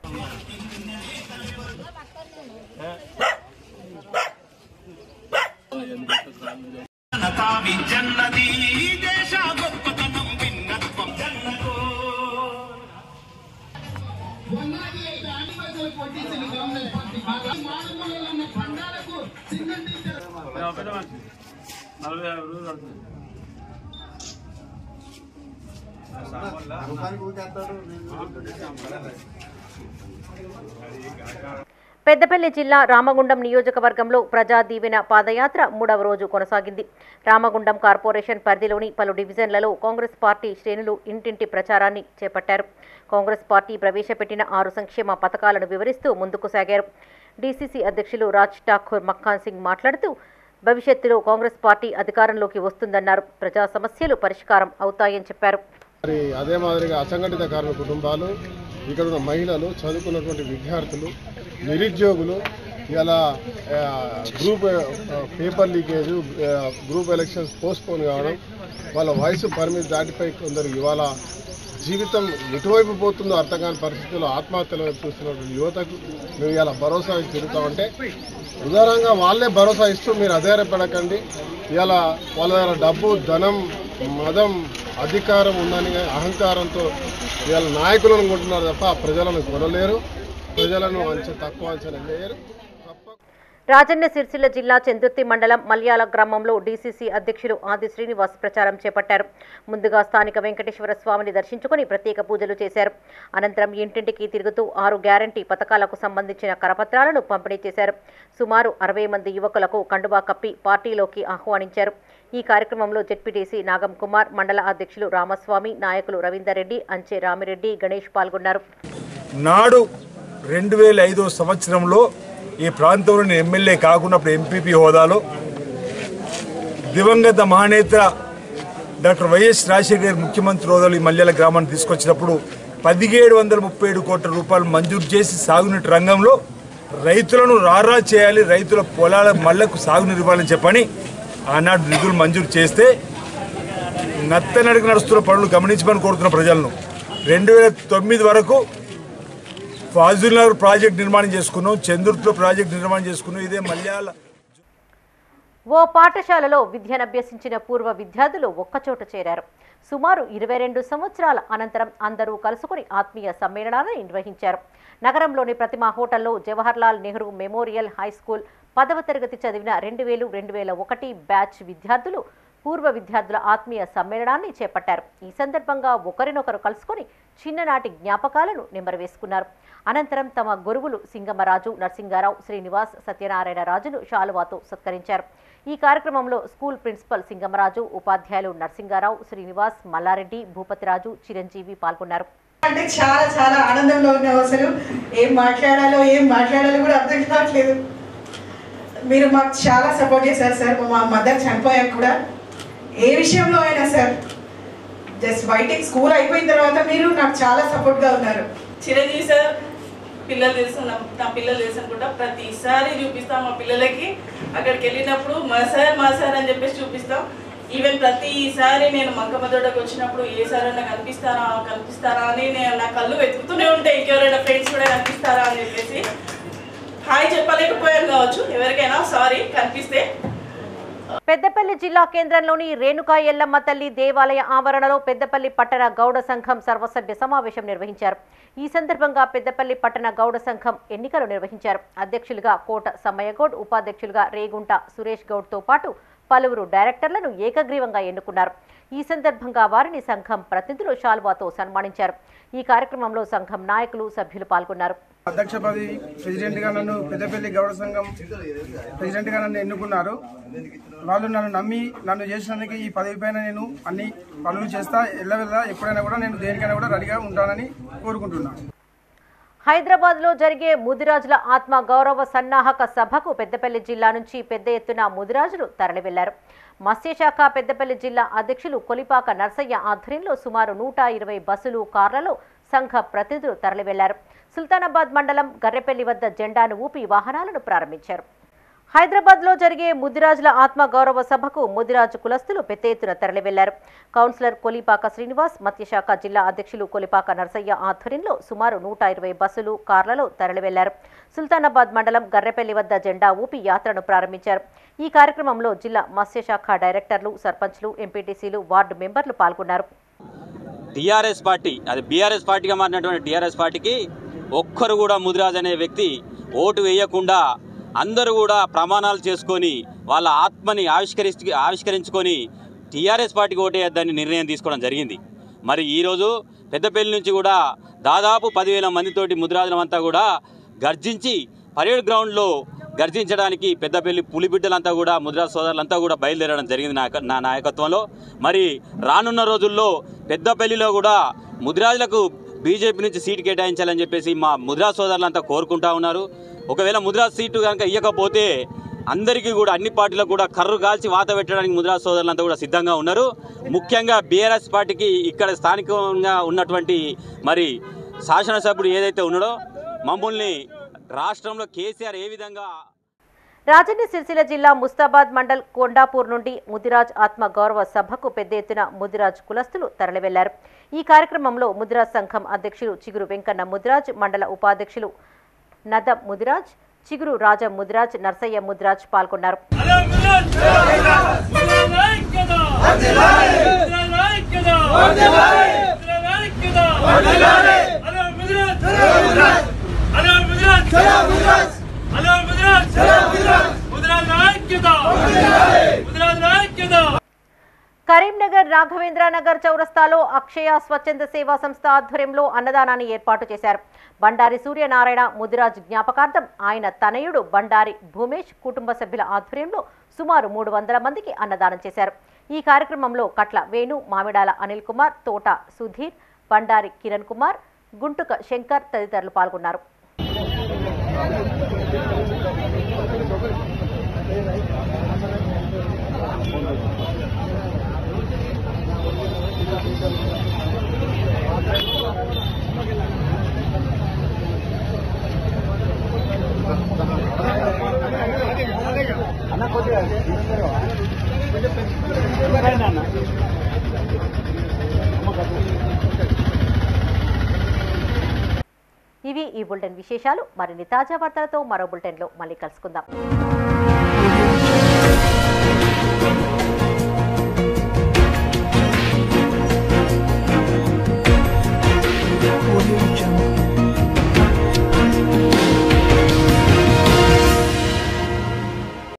జన్నది ఈ దేశ గొప్పతనం భిన్నత్వం జన్నకో పెద్దపల్లి జిల్లా రామగుండం నియోజకవర్గంలో ప్రజా దీవెన పాదయాత్ర మూడవ రోజు కొనసాగింది రామగుండం కార్పొరేషన్ పరిధిలోని పలు డివిజన్లలో కాంగ్రెస్ పార్టీ శ్రేణులు ఇంటింటి ప్రచారాన్ని చేపట్టారు కాంగ్రెస్ పార్టీ ప్రవేశపెట్టిన ఆరు సంక్షేమ పథకాలను వివరిస్తూ ముందుకు సాగారు డీసీసీ అధ్యక్షులు రాజ్ ఠాకూర్ మక్కాన్ సింగ్ మాట్లాడుతూ భవిష్యత్తులో కాంగ్రెస్ పార్టీ అధికారంలోకి వస్తుందన్నారు ప్రజా సమస్యలు పరిష్కారం అవుతాయని చెప్పారు మరి అదే మాదిరిగా అసంఘటిత కార్మిక కుటుంబాలు ఇక్కడ ఉన్న మహిళలు చదువుకున్నటువంటి విద్యార్థులు నిరుద్యోగులు ఇలా ఆ, గ్రూప్ ఆ, పేపర్ లీకేజ్ ఆ, గ్రూప్ ఎలక్షన్స్ పోస్ట్పోన్ కావడం వాళ్ళ వయసు పరిమితి దాటిపై కొందరు ఇవాళ జీవితం ఎటువైపు పోతుందో అర్థం కాని పరిస్థితుల్లో ఆత్మహత్యల వైపు చూస్తున్నటువంటి యువతకు మేము ఇలా భరోసా ఇచ్చి తిరుగుతామంటే ఉదారంగా వాళ్ళే భరోసా ఇస్తూ మీరు అధైర్యపడకండి ఇలా వాళ్ళ దగ్గర డబ్బు ధనం మదం అధికారం ఉందని అహంకారంతో ఇవాళ నాయకులను కొంటున్నారు తప్ప ప్రజలను కొనలేరు ప్రజలను అంచె తక్కువ అంచనా వేయరు రాజన్న సిరిసిల్ల జిల్లా చందుర్తి మండలం మల్యాల గ్రామంలో డీసీసీ అధ్యక్షులు ఆది శ్రీనివాస్ ప్రచారం చేపట్టారు ముందుగా స్థానిక వెంకటేశ్వర స్వామిని దర్శించుకుని ప్రత్యేక పూజలు చేశారు అనంతరం ఇంటింటికి తిరుగుతూ ఆరు గ్యారంటీ పథకాలకు సంబంధించిన కరపత్రాలను పంపిణీ చేశారు సుమారు అరవై మంది యువకులకు కండువా కప్పి పార్టీలోకి ఆహ్వానించారు ఈ కార్యక్రమంలో జెడ్పీటీసీ నాగం కుమార్ మండల అధ్యక్షులు రామస్వామి నాయకులు రవీందర్ రెడ్డి అంచే రామిరెడ్డి గణేష్ పాల్గొన్నారు నాడు రెండు వేల ఐదో సంవత్సరంలో ఈ ప్రాంతంలో నేను ఎమ్మెల్యే కాకున్నప్పుడు ఎంపీపీ హోదాలో దివంగత మహానేత డాక్టర్ వైఎస్ రాజశేఖర గారు ముఖ్యమంత్రి హోదాలో ఈ మల్యాల గ్రామాన్ని తీసుకొచ్చినప్పుడు పదిహేడు వందల ముప్పై ఏడు కోట్ల రూపాయలు మంజూరు చేసి సాగునీటి రంగంలో రైతులను రారా చేయాలి రైతుల పొలాల మళ్లకు సాగునీరు ఇవ్వాలని చెప్పని ఆనాడు నిధులు మంజూరు చేస్తే నత్తనడికి నడుస్తున్న పనులు గమనించమని కోరుతున్న ప్రజలను రెండు వేల తొమ్మిది వరకు ఫాజుల్ నగర్ ప్రాజెక్ట్ నిర్మాణం చేసుకున్నాం చంద్రుతో ప్రాజెక్ట్ నిర్మాణం చేసుకున్నాం ఇదే మల్యాల ఓ పాఠశాలలో విద్యనభ్యసించిన పూర్వ విద్యార్థులు ఒక్కచోట చేరారు సుమారు ఇరవై రెండు సంవత్సరాల అనంతరం అందరూ కలుసుకుని ఆత్మీయ సమ్మేళనాలను నిర్వహించారు నగరంలోని ప్రతిమా హోటల్లో Jawaharlal Nehru memorial high school పదవ తరగతి చదివిన రెండు వేలు రెండు వేల ఒకటి బ్యాచ్ విద్యార్థులు పూర్వ విద్యార్థుల ఆత్మీయ సమ్మేళనాన్ని చేపట్టారు ఈ సందర్భంగా ఒకరినొకరు కలుసుకొని చిన్ననాటి జ్ఞాపకాలను నెమరవేసుకున్నారు అనంతరం తమ గురువులు సింగమరాజు నరసింగారావు శ్రీనివాస్ సత్యనారాయణ రాజును శాలువాతో సత్కరించారు ఈ కార్యక్రమంలో స్కూల్ ప్రిన్సిపల్ సింగమరాజు ఉపాధ్యాయులు నరసింగారావు శ్రీనివాస్ మల్లారెడ్డి భూపతిరాజు చిరంజీవి పాల్గొన్నారు అంటే చాలా చాలా ఆనందంలో ఉన్నాం అసలు ఏం మాట్లాడాలో ఏం మాట్లాడాలో కూడా అర్థం కావట్లేదు మీరు మాకు చాలా సపోర్ట్ చేశారు సార్ మా మదర్ చనిపోయాక కూడా ఏ విషయంలో అయినా సార్ జస్ట్ బయటికి స్కూల్ అయిపోయిన తర్వాత మీరు నాకు చాలా సపోర్ట్గా ఉన్నారు చిరంజీవి సార్ పిల్లలు తెలుసు నా నా పిల్లలు తెలుసు అనుకుంటా ప్రతిసారి చూపిస్తాం మా పిల్లలకి అక్కడికి వెళ్ళినప్పుడు మా సార్ మా సార్ అని చెప్పేసి చూపిస్తాం ఈవెన్ ప్రతిసారి నేను మంకమ్మదొడ్డకు వచ్చినప్పుడు ఏ సార్ అన్నా కనిపిస్తారా కనిపిస్తారా అని నేను నా కళ్ళు వెతుకుతూనే ఉంటాయి ఇంకెవరైనా ఫ్రెండ్స్ కూడా కనిపిస్తారా అని చెప్పేసి హాయ్ చెప్పలేకపోయాను కావచ్చు ఎవరికైనా సారీ కనిపిస్తే పెద్దపల్లి జిల్లా కేంద్రంలోని రేణుకా ఎల్లమ్మ తల్లి దేవాలయ ఆవరణలో పెద్దపల్లి పట్టణ గౌడ సంఘం సర్వసభ్య సమావేశం నిర్వహించారు ఈ సందర్భంగా పెద్దపల్లి పట్టణ గౌడ సంఘం ఎన్నికలు నిర్వహించారు అధ్యక్షులుగా కోట సమ్మయ్యగౌడ్ ఉపాధ్యక్షులుగా రేగుంట సురేష్ గౌడ్తో పాటు పలువురు డైరెక్టర్లను ఏకగ్రీవంగా ఎన్నుకున్నారు ఈ సందర్భంగా వారిని సంఘం ప్రతినిధులు షాల్వాతో సన్మానించారు ఈ కార్యక్రమంలో సంఘం నాయకులు సభ్యులు పాల్గొన్నారు అధ్యక్ష పదవి ప్రెసిడెంట్ గా నన్ను పెద్దపల్లి గౌడ సంఘం ప్రెసిడెంట్ గా నన్ను ఎన్నుకున్నారు వాళ్ళు నన్ను నమ్మి నన్ను చేసినందుకు ఈ పదవి పైన నేను అన్ని పనులు చేస్తా ఎల్లవెల్లా ఎప్పుడైనా కూడా నేను దేనికైనా కూడా రెడీగా ఉంటానని కోరుకుంటున్నాను హైదరాబాద్ లో జరిగే ముదిరాజుల ఆత్మ గౌరవ సన్నాహక సభకు పెద్దపల్లి జిల్లా నుంచి పెద్ద ఎత్తున ముదిరాజులు తరలివెళ్లారు మత్స్యశాఖ పెద్దపల్లి జిల్లా అధ్యక్షులు కొలిపాక నర్సయ్య ఆధ్వర్యంలో సుమారు నూట ఇరవై బస్సులు కార్లలో సంఘ ప్రతినిధులు తరలివెళ్లారు సుల్తానాబాద్ మండలం గర్రెపల్లి వద్ద జెండాను ఊపి వాహనాలను ప్రారంభించారు హైదరాబాద్ లో జరిగే ముదిరాజుల ఆత్మ గౌరవ సభకు ముదిరాజు కులస్తులు పెద్ద ఎత్తున తరలివెళ్లారు కౌన్సిలర్ కొలిపాక శ్రీనివాస్ మత్స్యశాఖ జిల్లా అధ్యక్షులు కొలిపాక నర్సయ్య ఆధ్వర్యంలో సుమారు నూట ఇరవై బస్సులు కార్లలో తరలివెళ్లారు సుల్తానాబాద్ మండలం గర్రెపల్లి వద్ద జెండా ఊపి యాత్రను ప్రారంభించారు ఈ కార్యక్రమంలో జిల్లా మత్స్యశాఖ డైరెక్టర్లు సర్పంచ్లు ఎంపీటీసీలు వార్డు మెంబర్లు పాల్గొన్నారు టీఆర్ఎస్ పార్టీ అది బీఆర్ఎస్ పార్టీగా మారినటువంటి టీఆర్ఎస్ పార్టీకి ఒక్కరు కూడా ముదిరాజ్ అనే వ్యక్తి ఓటు వేయకుండా అందరూ కూడా ప్రమాణాలు చేసుకొని వాళ్ళ ఆత్మని ఆవిష్కరించి ఆవిష్కరించుకొని టీఆర్ఎస్ పార్టీకి ఓటేయద్దని నిర్ణయం తీసుకోవడం జరిగింది మరి ఈరోజు పెద్దపల్లి నుంచి కూడా దాదాపు పదివేల మందితోటి ముదిరాజులమంతా కూడా గర్జించి పరేడ్ గ్రౌండ్లో గర్జించడానికి పెద్దపల్లి పులిబిడ్డలంతా కూడా ముద్రా సోదరులంతా కూడా బయలుదేరడం జరిగింది నా నా నాయకత్వంలో మరి రానున్న రోజుల్లో పెద్దపల్లిలో కూడా ముద్రాజులకు బీజేపీ నుంచి సీటు కేటాయించాలని చెప్పేసి మా ముద్రా సోదరులంతా కోరుకుంటా ఉన్నారు ఒకవేళ ముద్రా సీటు కనుక ఇవ్వకపోతే అందరికీ కూడా అన్ని పార్టీలకు కూడా కర్రు కాల్చి వాత పెట్టడానికి ముద్రా సోదరులంతా కూడా సిద్ధంగా ఉన్నారు ముఖ్యంగా బీఆర్ఎస్ పార్టీకి ఇక్కడ స్థానికంగా ఉన్నటువంటి మరి శాసనసభ్యుడు ఏదైతే ఉన్నాడో మమ్మల్ని రాష్ట్రంలో కేసీఆర్ ఏ విధంగా రాజన్న సిరిసిల్ల జిల్లా ముస్తాబాద్ మండల్ కొండాపూర్ నుండి ముదిరాజ్ ఆత్మ గౌరవ సభకు పెద్ద ఎత్తున ముదిరాజ్ కులస్తులు తరలివెళ్లారు ఈ కార్యక్రమంలో ముదిరాజ్ సంఘం అధ్యక్షులు చిగురు వెంకన్న ముదిరాజ్ మండల ఉపాధ్యక్షులు నదం ముదిరాజ్ చిగురు రాజం ముదిరాజ్ నర్సయ్య ముదిరాజ్ పాల్గొన్నారు కరీంనగర్ రాఘవేంద్ర నగర్ చౌరస్తాలో అక్షయ స్వచ్ఛంద సేవా సంస్థ ఆధ్వర్యంలో అన్నదానాన్ని ఏర్పాటు చేశారు బండారి సూర్యనారాయణ ముదిరాజ్ జ్ఞాపకార్థం ఆయన తనయుడు బండారి భూమేష్ కుటుంబ సభ్యుల ఆధ్వర్యంలో సుమారు మూడు వందల మందికి అన్నదానం చేశారు ఈ కార్యక్రమంలో కట్ల వేణు మామిడాల అనిల్ కుమార్ తోట సుధీర్ బండారి కిరణ్ కుమార్ గుంటుక శంకర్ తదితరులు పాల్గొన్నారు ఇవి ఈ బులెటిన్ విశేషాలు మరిన్ని తాజా వార్తలతో మరో బులెటిన్లో మళ్ళీ కలుసుకుందాం